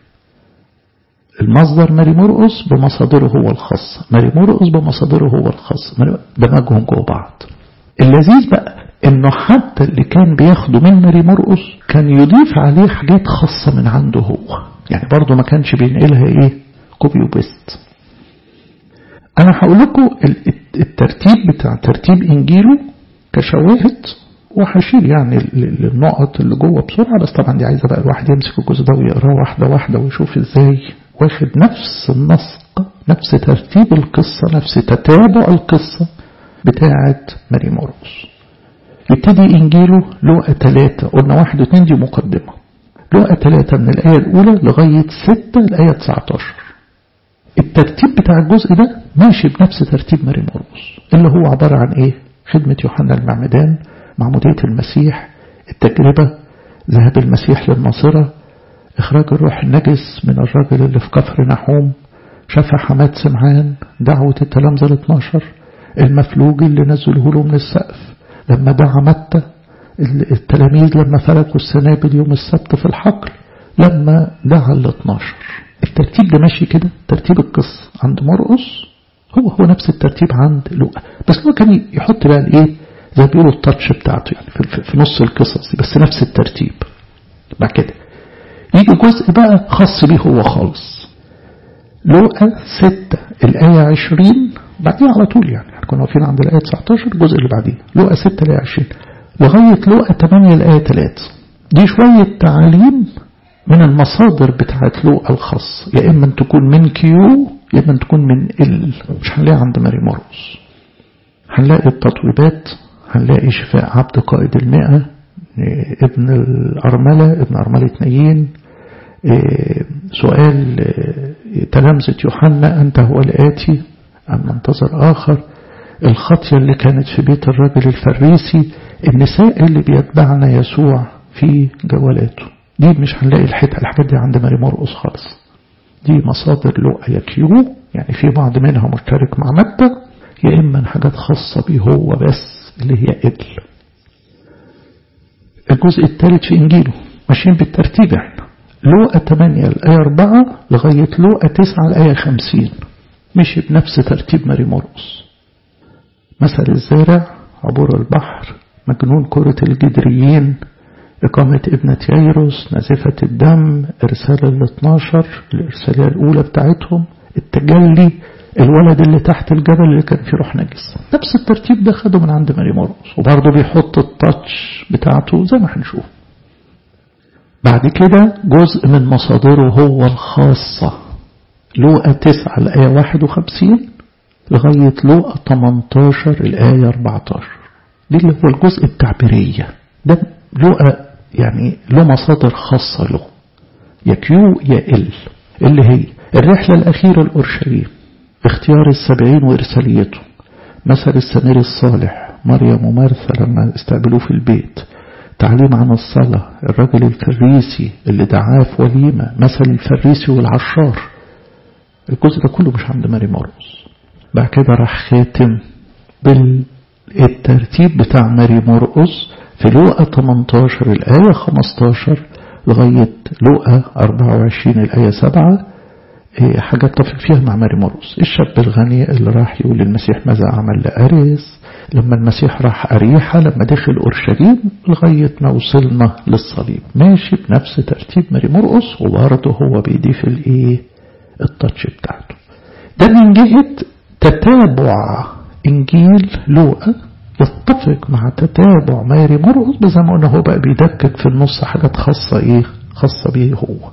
المصدر ماري مرقس بمصادره هو الخاص ماري مرقس بمصادره هو الخاص دمجهم جوه بعض اللذيذ بقى انه حتى اللي كان بياخده من ماري مرقس كان يضيف عليه حاجات خاصة من عنده هو يعني برضه ما كانش بينقلها ايه كوبي وبيست انا هقول لكم الترتيب بتاع ترتيب انجيله كشواهد وهشيل يعني النقط اللي جوه بسرعة بس طبعا دي عايزة بقى الواحد يمسك الجزء ده ويقراه واحدة واحدة ويشوف ازاي واخد نفس النسق نفس ترتيب القصة نفس تتابع القصة بتاعة ماري مرقس يبتدي إنجيله لقى ثلاثة قلنا واحد واثنين دي مقدمة لقى ثلاثة من الآية الأولى لغاية ستة الآية 19 الترتيب بتاع الجزء ده ماشي بنفس ترتيب ماري مرقس اللي هو عبارة عن إيه خدمة يوحنا المعمدان معمودية المسيح التجربة ذهاب المسيح للناصرة إخراج الروح النجس من الرجل اللي في كفر نحوم شفى حماد سمعان دعوة التلامذة ال 12 المفلوج اللي نزله له من السقف لما دعا متى التلاميذ لما فلكوا السنابل يوم السبت في الحقل لما دعا ال 12 الترتيب ده ماشي كده ترتيب القصة عند مرقس هو هو نفس الترتيب عند لوقا بس لوقا كان يحط بقى الايه زي ما بيقولوا التاتش بتاعته يعني في, في نص القصص بس نفس الترتيب بعد كده يجي جزء بقى خاص بيه هو خالص لوقا 6 الآية 20 بعديها على طول يعني كنا واقفين عند الآية 19 الجزء اللي بعديه لوقا 6 الآية 20 لغاية لوقا 8 الآية 3 دي شوية تعاليم من المصادر بتاعت لوقا الخاص يا إما تكون من كيو يا إما تكون من ال مش هنلاقي عند ماري مرقس هنلاقي التطويبات هنلاقي شفاء عبد قائد المئة ابن الأرملة ابن أرملة نيين سؤال تلامذة يوحنا أنت هو الآتي أم منتظر آخر الخطية اللي كانت في بيت الرجل الفريسي النساء اللي بيتبعنا يسوع في جولاته دي مش هنلاقي الحتة الحاجات دي عند ماري مرقس خالص دي مصادر لقى يا كيو يعني في بعض منها مشترك مع متى يا إما حاجات خاصة بيه هو بس اللي هي إبل الجزء الثالث في إنجيله ماشيين بالترتيب احنا لوقا 8 الآية 4 لغاية لوقا 9 الآية 50 مشي بنفس ترتيب ماري مرقس مثل الزارع عبور البحر مجنون كرة الجدريين إقامة ابنة ييروس نزفة الدم إرسال ال 12 الإرسالية الأولى بتاعتهم التجلي الولد اللي تحت الجبل اللي كان فيه روح نجس نفس الترتيب ده خده من عند ماري مرقس وبرضه بيحط التاتش بتاعته زي ما هنشوف بعد كده جزء من مصادره هو الخاصة لوقا 9 الآية 51 لغاية لوقا 18 الآية 14 دي اللي هو الجزء التعبيرية ده لوقا يعني له مصادر خاصة له يا كيو يا ال اللي هي الرحلة الأخيرة لأورشليم اختيار السبعين وإرساليته مثل السمير الصالح مريم ومارثا لما استقبلوه في البيت تعليم عن الصلاة الرجل الفريسي اللي دعاه في وليمة مثل الفريسي والعشار الجزء ده كله مش عند ماري مرقس بعد كده راح خاتم بالترتيب بتاع ماري مرقس في لوقا 18 الآية 15 لغاية لوقا 24 الآية 7 حاجة اتفق فيها مع ماري مرقس الشاب الغني اللي راح يقول للمسيح ماذا عمل لأريس لما المسيح راح أريحة لما دخل أورشليم لغاية ما وصلنا للصليب ماشي بنفس ترتيب ماري مرقس وبرضه هو بيضيف الايه التاتش بتاعته ده من جهة تتابع إنجيل لوقا يتفق مع تتابع ماري مرقس بس زي ما قلنا هو بقى بيدكك في النص حاجات خاصة ايه خاصة بيه هو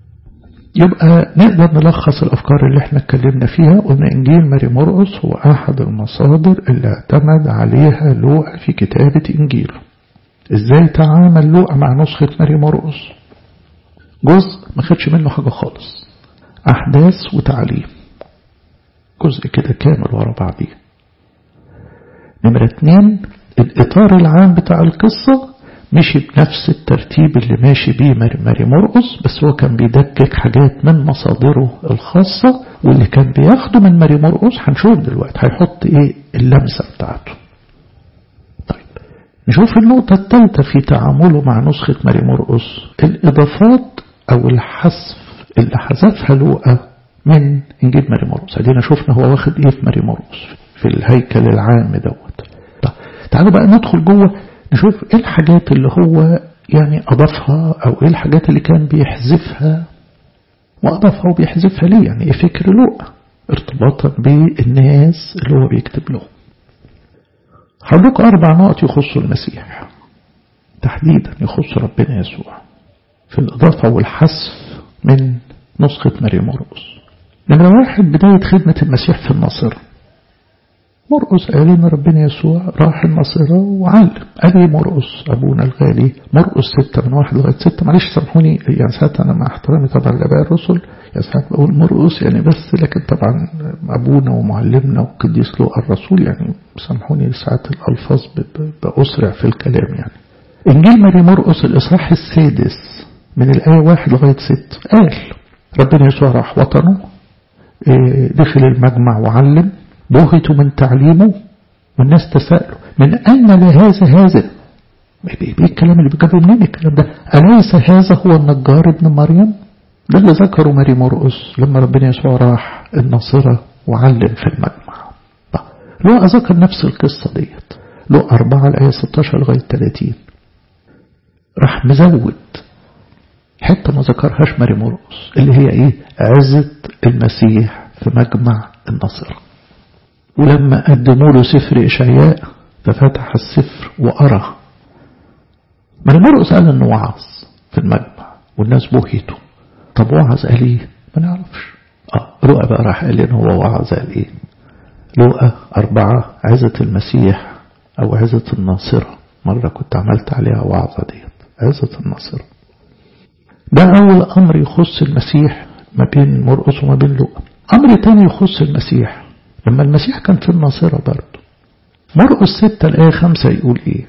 يبقى نقدر نلخص الأفكار اللي احنا اتكلمنا فيها قلنا إنجيل ماري مرقس هو أحد المصادر اللي اعتمد عليها لوقا في كتابة إنجيله إزاي تعامل لوقا مع نسخة ماري مرقس جزء ما خدش منه حاجة خالص أحداث وتعليم جزء كده كامل ورا بعضيه نمرة اتنين الإطار العام بتاع القصة مشي بنفس الترتيب اللي ماشي بيه ماري مرقس بس هو كان بيدكك حاجات من مصادره الخاصة واللي كان بياخده من ماري مرقس هنشوف دلوقتي هيحط ايه اللمسة بتاعته طيب نشوف النقطة الثالثة في تعامله مع نسخة ماري مرقس الإضافات أو الحذف اللي حذفها لوقا من إنجيل ماري مرقس ادينا شفنا هو واخد ايه في ماري مرقس في الهيكل العام دوت طيب تعالوا بقى ندخل جوه نشوف ايه الحاجات اللي هو يعني أضافها أو ايه الحاجات اللي كان بيحذفها وأضافها وبيحذفها ليه يعني ايه فكر لوقا ارتباطا بالناس اللي هو بيكتب لهم هقول أربع نقط يخصوا المسيح تحديدا يخص ربنا يسوع في الإضافة والحذف من نسخة مريم مرقس نمرة واحد بداية خدمة المسيح في الناصرة مرقس قال إن ربنا يسوع راح الناصرة وعلم أبي مرقس أبونا الغالي مرقس ستة من واحد لغاية ستة معلش سامحوني يعني ساعات أنا مع احترامي طبعا لآباء الرسل يعني ساعات بقول مرقس يعني بس لكن طبعا أبونا ومعلمنا وقديس لوقا الرسول يعني سامحوني ساعات الألفاظ بأسرع في الكلام يعني إنجيل ماري مرقس الإصحاح السادس من الآية واحد لغاية ست قال ربنا يسوع راح وطنه دخل المجمع وعلم بهتوا من تعليمه والناس تسألوا من أين لهذا هذا ايه الكلام اللي بيجابه منين الكلام ده أليس هذا هو النجار ابن مريم ده اللي ذكره ماري مرقس لما ربنا يسوع راح الناصرة وعلم في المجمع لو أذكر نفس القصة ديت لو أربعة الآية 16 لغاية 30 راح مزود حتى ما ذكرهاش ماري مرقس اللي هي ايه عزة المسيح في مجمع النصر ولما قدموا له سفر إشعياء ففتح السفر وأرى ماري مرقس قال انه وعظ في المجمع والناس بهتوا طب وعظ قال ايه ما نعرفش اه لقى بقى راح قال ان هو وعظ قال ايه لقى أربعة عزة المسيح أو عزة الناصرة مرة كنت عملت عليها وعظة ديت عزة الناصرة ده أول أمر يخص المسيح ما بين مرقس وما بين لوقا أمر تاني يخص المسيح لما المسيح كان في الناصرة برضه مرقس ستة الآية خمسة يقول إيه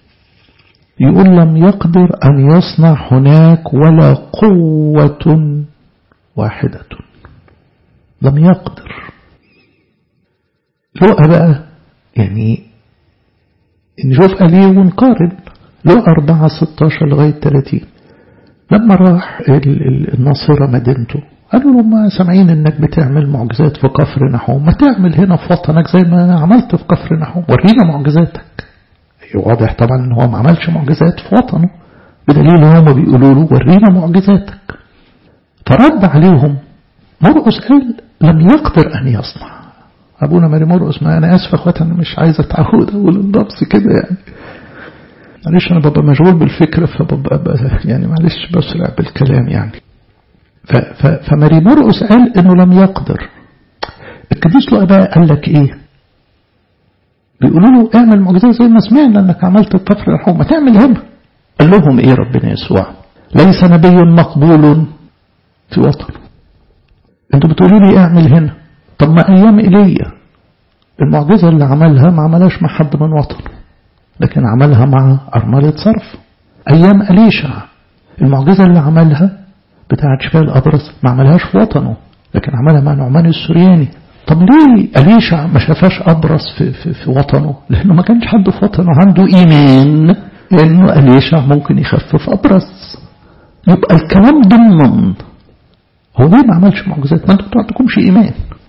يقول لم يقدر أن يصنع هناك ولا قوة واحدة لم يقدر لوقا بقى يعني نشوف عليه ونقارن لوقا 4 16 لغاية 30 لما راح الناصرة مدينته قالوا له ما سامعين انك بتعمل معجزات في كفر نحوم ما تعمل هنا في وطنك زي ما عملت في كفر نحوم ورينا معجزاتك واضح طبعا ان هو ما عملش معجزات في وطنه بدليل هم بيقولوا له ورينا معجزاتك فرد عليهم مرقس قال لم يقدر ان يصنع ابونا ماري مرقس ما انا اسف اخواتي انا مش عايز اتعود اقول الضبس كده يعني معلش انا ببقى مشغول بالفكره فببقى يعني معلش بسرع بالكلام يعني فماري مرقس قال انه لم يقدر القديس لقى بقى قال لك ايه بيقولوا له اعمل معجزات زي ما سمعنا انك عملت الطفل الحوم ما تعمل هنا قال لهم ايه ربنا يسوع ليس نبي مقبول في وطنه انتوا بتقولوا لي اعمل هنا طب ما ايام ايليا المعجزه اللي عملها ما عملهاش مع حد من وطنه لكن عملها مع أرملة صرف أيام أليشع المعجزة اللي عملها بتاعت شفاء الأبرص ما عملهاش في وطنه لكن عملها مع نعمان السورياني طب ليه أليشع ما شافاش أبرص في, في, في وطنه لأنه ما كانش حد في وطنه عنده إيمان إنه أليشع ممكن يخفف أبرص يبقى الكلام ضمن هو ليه ما عملش معجزات ما انتوا ما عندكمش إيمان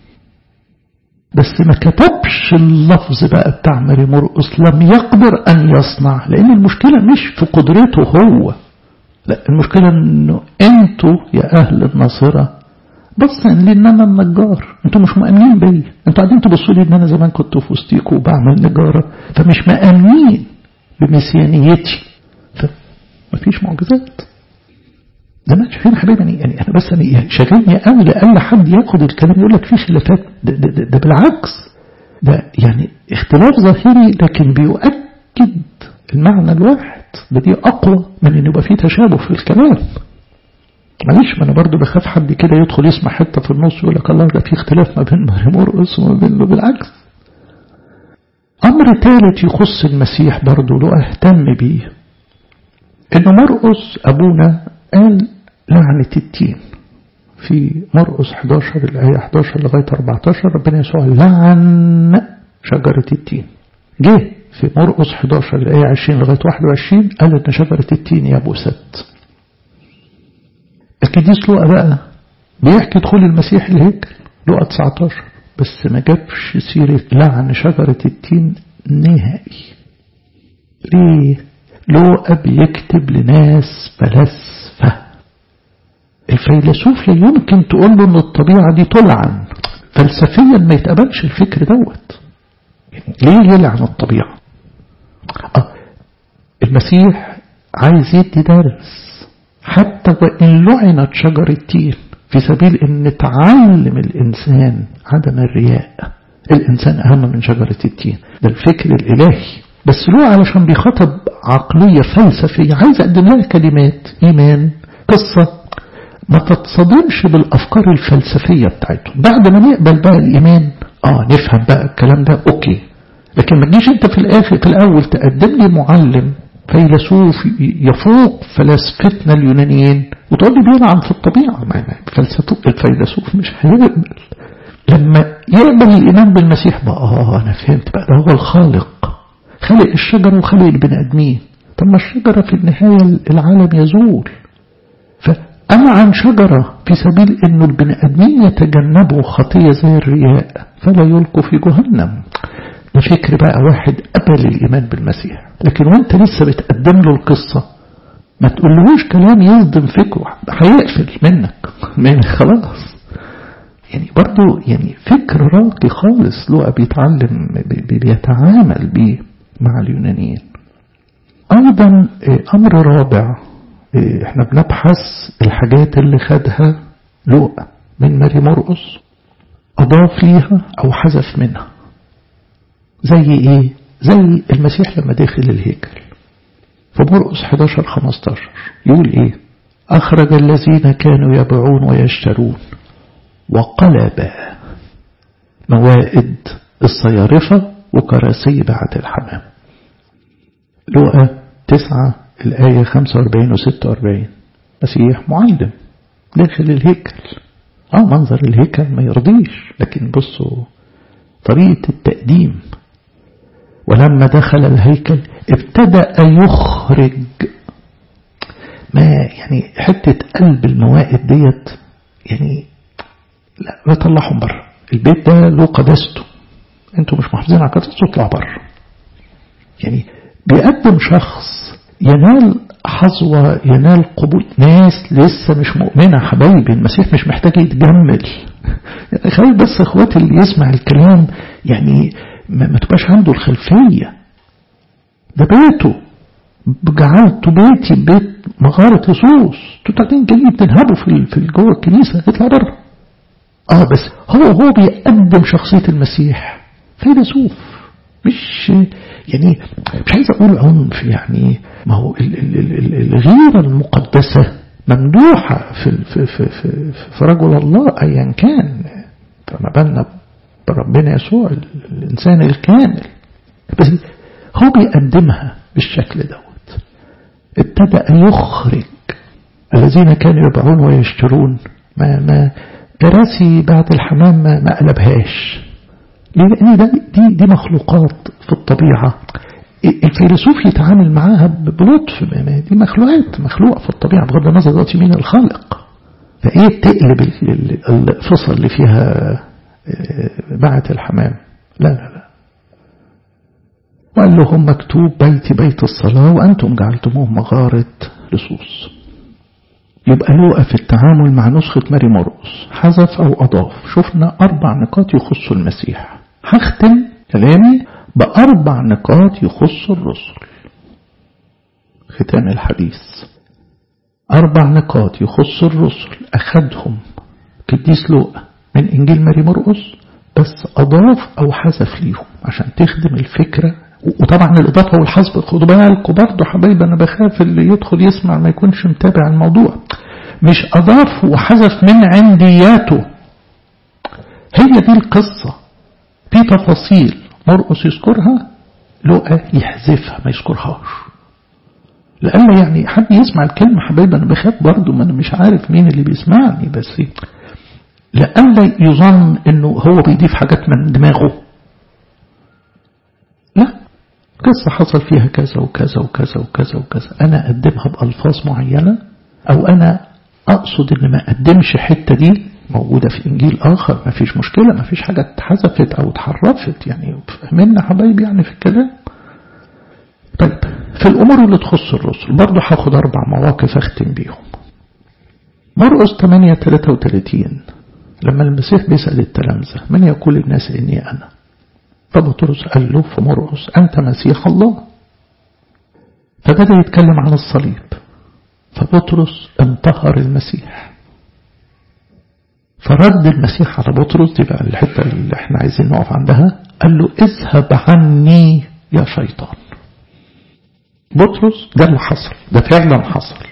بس ما كتبش اللفظ بقى بتاع ماري مرقس لم يقدر أن يصنع لأن المشكلة مش في قدرته هو لا المشكلة أنه أنتوا يا أهل الناصرة بس لأن أنا النجار أنتوا مش مؤمنين بيا أنتوا قاعدين تبصوا لي أن أنا زمان كنت في وسطيكوا وبعمل نجارة فمش مؤمنين بمسيانيتي فمفيش معجزات زمان شايفين حبيبي يعني انا بس يعني شاغلني قوي لأقل حد ياخد الكلام يقول لك في خلافات ده, ده, ده, ده بالعكس ده يعني اختلاف ظاهري لكن بيؤكد المعنى الواحد ده دي أقوى من إن يبقى فيه تشابه في الكلام معلش ما أنا برضو بخاف حد كده يدخل يسمع حتة في النص يقول لك الله ده في اختلاف ما بين مرقس وما بين بالعكس أمر ثالث يخص المسيح برضو له اهتم بيه إن مرقس أبونا قال لعنة التين في مرقس 11 الآية 11 لغاية 14 ربنا يسوع لعن شجرة التين جه في مرقس 11 الآية 20 لغاية 21 قال إن شجرة التين يا بوست القديس لوقا بقى بيحكي دخول المسيح الهيكل لوقا 19 بس ما جابش سيرة لعن شجرة التين نهائي ليه لوقا بيكتب لناس فلاسفة الفيلسوف لا يمكن تقول له ان الطبيعة دي تلعن فلسفيا ما يتقبلش الفكر دوت يعني ليه يلعن الطبيعة آه المسيح عايز يدي درس حتى وإن لعنت شجر التين في سبيل أن تعلم الإنسان عدم الرياء الإنسان أهم من شجرة التين ده الفكر الإلهي بس له علشان بيخاطب عقلية فلسفية عايز أقدم لها كلمات إيمان قصة ما تتصدمش بالأفكار الفلسفية بتاعتهم بعد ما نقبل بقى الإيمان آه نفهم بقى الكلام ده أوكي لكن ما تجيش أنت في الآخر في الأول تقدم لي معلم فيلسوف يفوق فلاسفتنا اليونانيين وتقول لي بيلعن في الطبيعة فلسفة الفيلسوف مش هيقبل لما يقبل الإيمان بالمسيح بقى آه أنا فهمت بقى ده هو الخالق خلق الشجر وخلق البني آدمين طب ما الشجرة في النهاية العالم يزول فأنا عن شجرة في سبيل أنه البني آدمين يتجنبوا خطية زي الرياء فلا يلقوا في جهنم ده فكر بقى واحد قبل الإيمان بالمسيح لكن وانت لسه بتقدم له القصة ما تقولهوش كلام يصدم فكره هيقفل منك من خلاص يعني برضو يعني فكر راقي خالص لو بيتعلم بيتعامل بيه مع اليونانيين أيضا أمر رابع احنا بنبحث الحاجات اللي خدها لوقا من ماري مرقس أضاف ليها أو حذف منها زي ايه زي المسيح لما دخل الهيكل فمرقس 11 15 يقول ايه أخرج الذين كانوا يبيعون ويشترون وقلب موائد الصيارفة وكراسي بعد الحمام لقى تسعة الآية 45 و 46 مسيح معلم داخل الهيكل اه منظر الهيكل ما يرضيش لكن بصوا طريقة التقديم ولما دخل الهيكل ابتدأ يخرج ما يعني حتة قلب الموائد ديت يعني لا بيطلعهم بره البيت ده له قداسته انتوا مش محافظين على قداسته اطلعوا بره يعني بيقدم شخص ينال حظوة ينال قبول ناس لسه مش مؤمنة حبايبي المسيح مش محتاج يتجمل يعني خلي بس اخواتي اللي يسمع الكلام يعني ما, ما تبقاش عنده الخلفية ده بيته جعلته بيتي بيت مغارة لصوص انتوا قاعدين جايين بتنهبوا في في جوه الكنيسة اطلع بره اه بس هو هو بيقدم شخصية المسيح فيلسوف مش يعني مش عايز اقول عنف يعني ما هو الغيرة المقدسة ممدوحة في في في في, في رجل الله ايا كان فما بالنا بربنا يسوع الانسان الكامل بس هو بيقدمها بالشكل دوت ابتدأ يخرج الذين كانوا يبيعون ويشترون ما ما كراسي بعد الحمام ما, ما قلبهاش لأن ده دي, دي مخلوقات في الطبيعة الفيلسوف يتعامل معاها بلطف دي مخلوقات مخلوقة في الطبيعة بغض النظر دلوقتي مين الخالق فايه تقلب الفصل اللي فيها بعت الحمام لا لا لا وقال لهم مكتوب بيتي بيت الصلاة وأنتم جعلتموه مغارة لصوص يبقى لوقا في التعامل مع نسخة ماري مرقس حذف أو أضاف شفنا أربع نقاط يخصوا المسيح هختم كلامي بأربع نقاط يخصوا الرسل ختام الحديث أربع نقاط يخصوا الرسل أخدهم قديس لوقا من إنجيل ماري مرقس بس أضاف أو حذف ليهم عشان تخدم الفكرة وطبعا الإضافة والحذف خدوا بالكم برضه حبايبي أنا بخاف اللي يدخل يسمع ما يكونش متابع الموضوع مش أضاف وحذف من عندياته هي دي القصة في تفاصيل مرقس يذكرها لقى يحذفها ما يذكرهاش لأن يعني حد يسمع الكلمة حبايبي أنا بخاف برضه ما أنا مش عارف مين اللي بيسمعني بس لألا يظن أنه هو بيضيف حاجات من دماغه لا قصة حصل فيها كذا وكذا وكذا وكذا وكذا أنا أقدمها بألفاظ معينة أو أنا أقصد أن ما أقدمش حتة دي موجودة في إنجيل آخر ما فيش مشكلة ما فيش حاجة اتحذفت أو اتحرفت يعني فهمنا حبايبي يعني في الكلام طيب في الأمور اللي تخص الرسل برضه هاخد أربع مواقف أختم بيهم مرقس 8 33 لما المسيح بيسأل التلامذة من يقول الناس إني أنا فبطرس قال له في مرقس أنت مسيح الله فبدأ يتكلم عن الصليب فبطرس انتهر المسيح فرد المسيح على بطرس دي بقى الحتة اللي احنا عايزين نقف عندها قال له اذهب عني يا شيطان بطرس ده اللي حصل ده فعلا حصل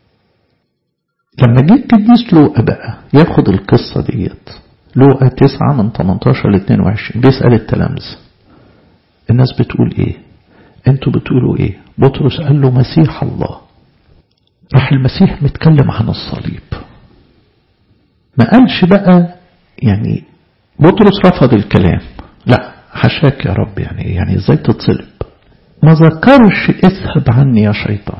لما جيت قديس لوقا بقى ياخد القصة ديت لوقا 9 من 18 ل 22 بيسأل التلامذة الناس بتقول ايه انتوا بتقولوا ايه بطرس قال له مسيح الله راح المسيح متكلم عن الصليب ما قالش بقى يعني بطرس رفض الكلام لا حشاك يا رب يعني يعني ازاي تتصلب ما ذكرش اذهب عني يا شيطان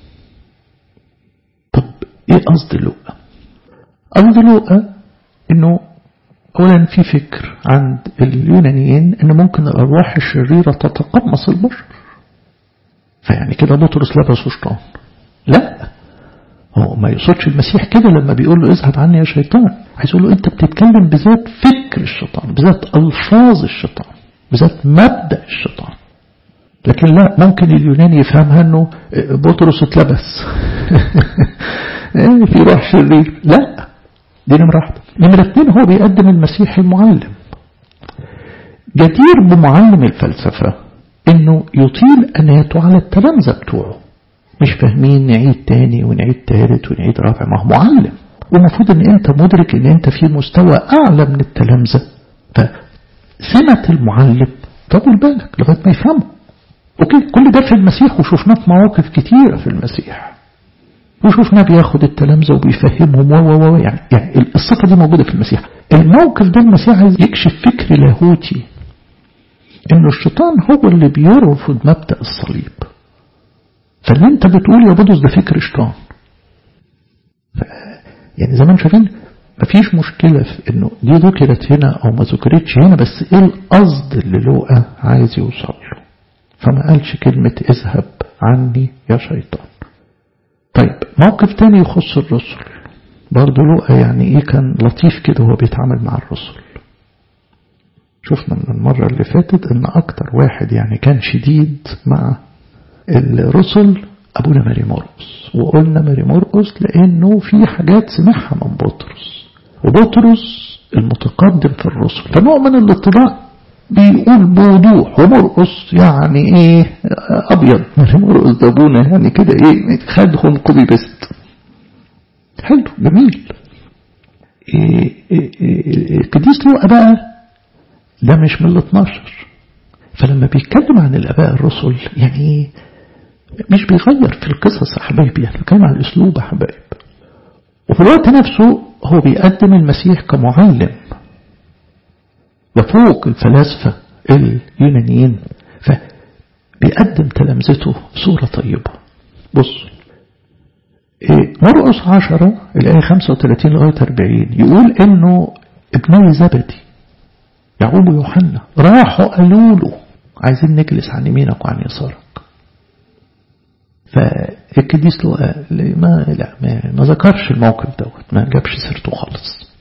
طب ايه قصد لوقا قصد لوقا انه اولا في فكر عند اليونانيين ان ممكن الارواح الشريرة تتقمص البشر فيعني كده بطرس لبسه شيطان لا هو ما يقصدش المسيح كده لما بيقول له اذهب عني يا شيطان عايز يقول له انت بتتكلم بذات فكر الشيطان بذات الفاظ الشيطان بذات مبدأ الشيطان لكن لا ممكن اليوناني يفهمها انه بطرس اتلبس في روح شرير لا دي نمرة واحدة نمرة اتنين هو بيقدم المسيح المعلم جدير بمعلم الفلسفة انه يطيل اناته على التلامذة بتوعه مش فاهمين نعيد تاني ونعيد تالت ونعيد رابع ما هو معلم والمفروض ان انت مدرك ان انت في مستوى اعلى من التلامذة فسمة المعلم طول بالك لغاية ما يفهمه اوكي كل ده في المسيح وشفناه في مواقف كتيرة في المسيح وشفناه بياخد التلامذة وبيفهمهم و و يعني, يعني الصفة دي موجودة في المسيح الموقف ده المسيح عايز يكشف فكر لاهوتي انه الشيطان هو اللي بيرفض مبدأ الصليب فاللي انت بتقول يا بطرس ده فكر شيطان يعني زي ما انتم شايفين مفيش مشكلة في انه دي ذكرت هنا او ما ذكرتش هنا بس ايه القصد اللي لوقا عايز يوصل له فما قالش كلمة اذهب عني يا شيطان طيب موقف تاني يخص الرسل برضه لوقا يعني ايه كان لطيف كده وهو بيتعامل مع الرسل شفنا من المرة اللي فاتت ان اكتر واحد يعني كان شديد مع الرسل ابونا ماري مرقس وقلنا ماري مرقس لانه في حاجات سمعها من بطرس وبطرس المتقدم في الرسل فنوع من الاطلاع بيقول بوضوح ومرقس يعني ايه ابيض ماري مرقس ده ابونا يعني كده ايه خدهم كوبي بيست حلو جميل إيه إيه إيه قديس لوقا بقى ده مش من ال 12 فلما بيتكلم عن الاباء الرسل يعني مش بيغير في القصص يا حبايبي يعني بيتكلم عن الاسلوب يا حبايب وفي الوقت نفسه هو بيقدم المسيح كمعلم وفوق الفلاسفة اليونانيين فبيقدم تلامذته بصورة طيبة بص مرقس عشرة الآية 35 لغاية 40 يقول إنه ابني زبدي يعقوب ويوحنا راحوا قالوا له عايزين نجلس عن يمينك وعن يسارك فالقديس له ما لا ما, ما ذكرش الموقف دوت ما جابش سيرته خالص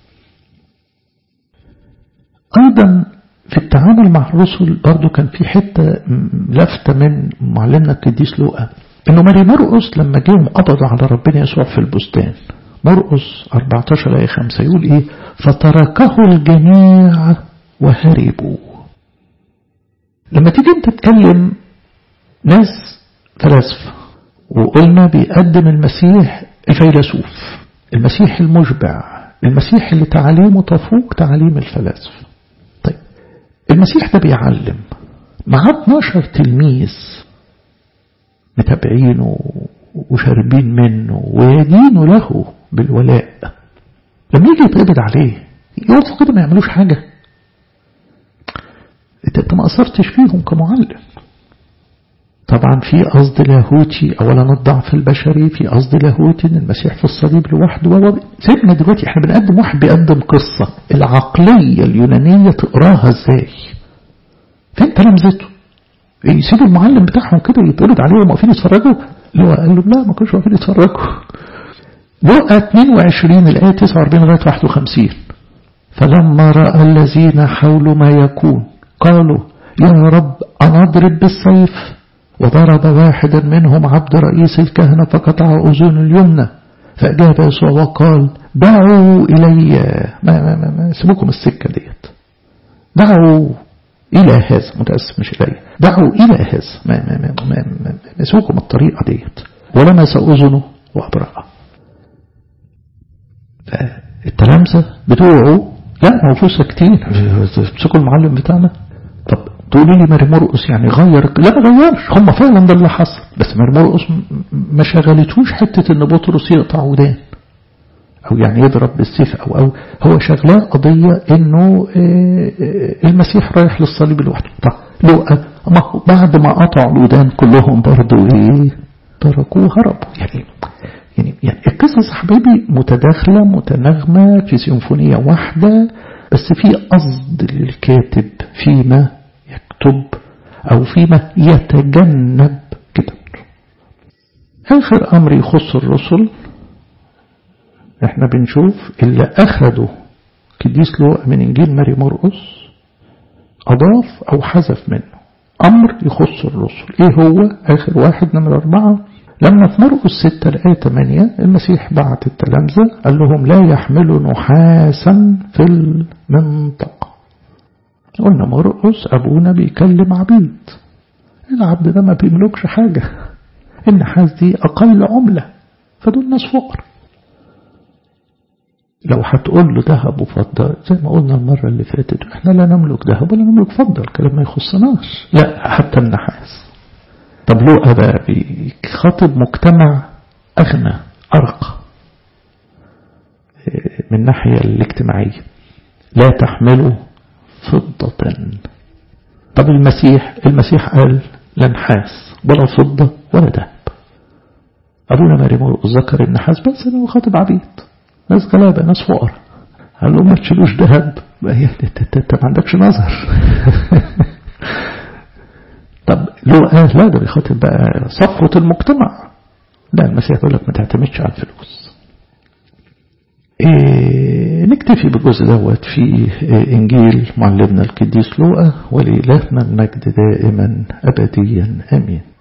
أيضا في التعامل مع الرسل برضو كان في حتة لفتة من معلمنا القديس لوقا إنه ماري مرقس لما جيهم قبضوا على ربنا يسوع في البستان مرقس 14 آية 5 يقول إيه فتركه الجميع وهربوا لما تيجي انت تتكلم ناس فلاسفة وقلنا بيقدم المسيح الفيلسوف المسيح المشبع المسيح اللي تعاليمه تفوق تعاليم الفلاسفة طيب المسيح ده بيعلم معاه 12 تلميذ متابعينه وشاربين منه ويدينوا له بالولاء لما يجي يتقبض عليه يقفوا كده ما يعملوش حاجة انت ما أثرتش فيهم كمعلم طبعا في قصد لاهوتي اولا الضعف البشري في قصد لاهوتي ان المسيح في الصليب لوحده و سيبنا دلوقتي احنا بنقدم واحد بيقدم قصة العقلية اليونانية تقراها ازاي فين تلامذته يسيبوا المعلم بتاعهم كده يتقبض عليهم واقفين يتفرجوا لو قال له لا ما كانوش واقفين يتفرجوا لقى 22 الآية 49 لغاية 51 فلما رأى الذين حولوا ما يكون قالوا يا رب أنا أضرب بالسيف وضرب واحدا منهم عبد رئيس الكهنة فقطع أذن اليمنى فأجاب يسوع وقال دعوا إلي ما, ما, ما, ما سيبوكم السكة ديت دعوا إلى هذا متأسف مش إلي دعوا إلى هذا ما, ما, ما, ما, ما, ما سيبوكم الطريقة ديت ولمس أذنه وأبرأه فالتلامذة بتوعه لا ما هو ساكتين امسكوا المعلم بتاعنا طب تقولوا لي ماري مرقس يعني غير لا ما غيرش هم فعلا ده اللي حصل بس ماري مرقس ما شغلتوش حته ان بطرس يقطع ودان او يعني يضرب بالسيف او او هو شغلاه قضيه انه المسيح رايح للصليب لوحده طب لو ما بعد ما قطعوا الودان كلهم برضه ايه تركوه هربوا يعني يعني يعني القصص حبايبي متداخلة متناغمة في سيمفونية واحدة بس في قصد للكاتب فيما يكتب أو فيما يتجنب كتابته آخر أمر يخص الرسل احنا بنشوف اللي أخده كديس لوقا من إنجيل ماري مرقس أضاف أو حذف منه أمر يخص الرسل إيه هو آخر واحد نمرة أربعة لما في مرقس 6 الآية 8 المسيح بعت التلامذة قال لهم لا يحملوا نحاسا في المنطقة قلنا مرقس أبونا بيكلم عبيد العبد ده ما بيملكش حاجة النحاس دي أقل عملة فدول ناس فقر لو هتقول له ذهب وفضة زي ما قلنا المرة اللي فاتت احنا لا نملك ذهب ولا نملك فضة الكلام ما يخصناش لا حتى النحاس طب لو بقى بيخاطب مجتمع أغنى أرقى من الناحية الاجتماعية لا تحملوا فضة طب المسيح المسيح قال لا نحاس ولا فضة ولا ذهب أبونا مريم ذكر النحاس بس أنه خاطب عبيد ناس غلابة ناس فقراء قال له ما تشيلوش ذهب انت ما عندكش نظر طب لو قال لا ده بيخاطب بقى صفوة المجتمع لا المسيح يقول لك ما تعتمدش على الفلوس إيه نكتفي بالجزء دوت في إيه إنجيل معلمنا القديس لوقا ولإلهنا المجد دائما أبديا آمين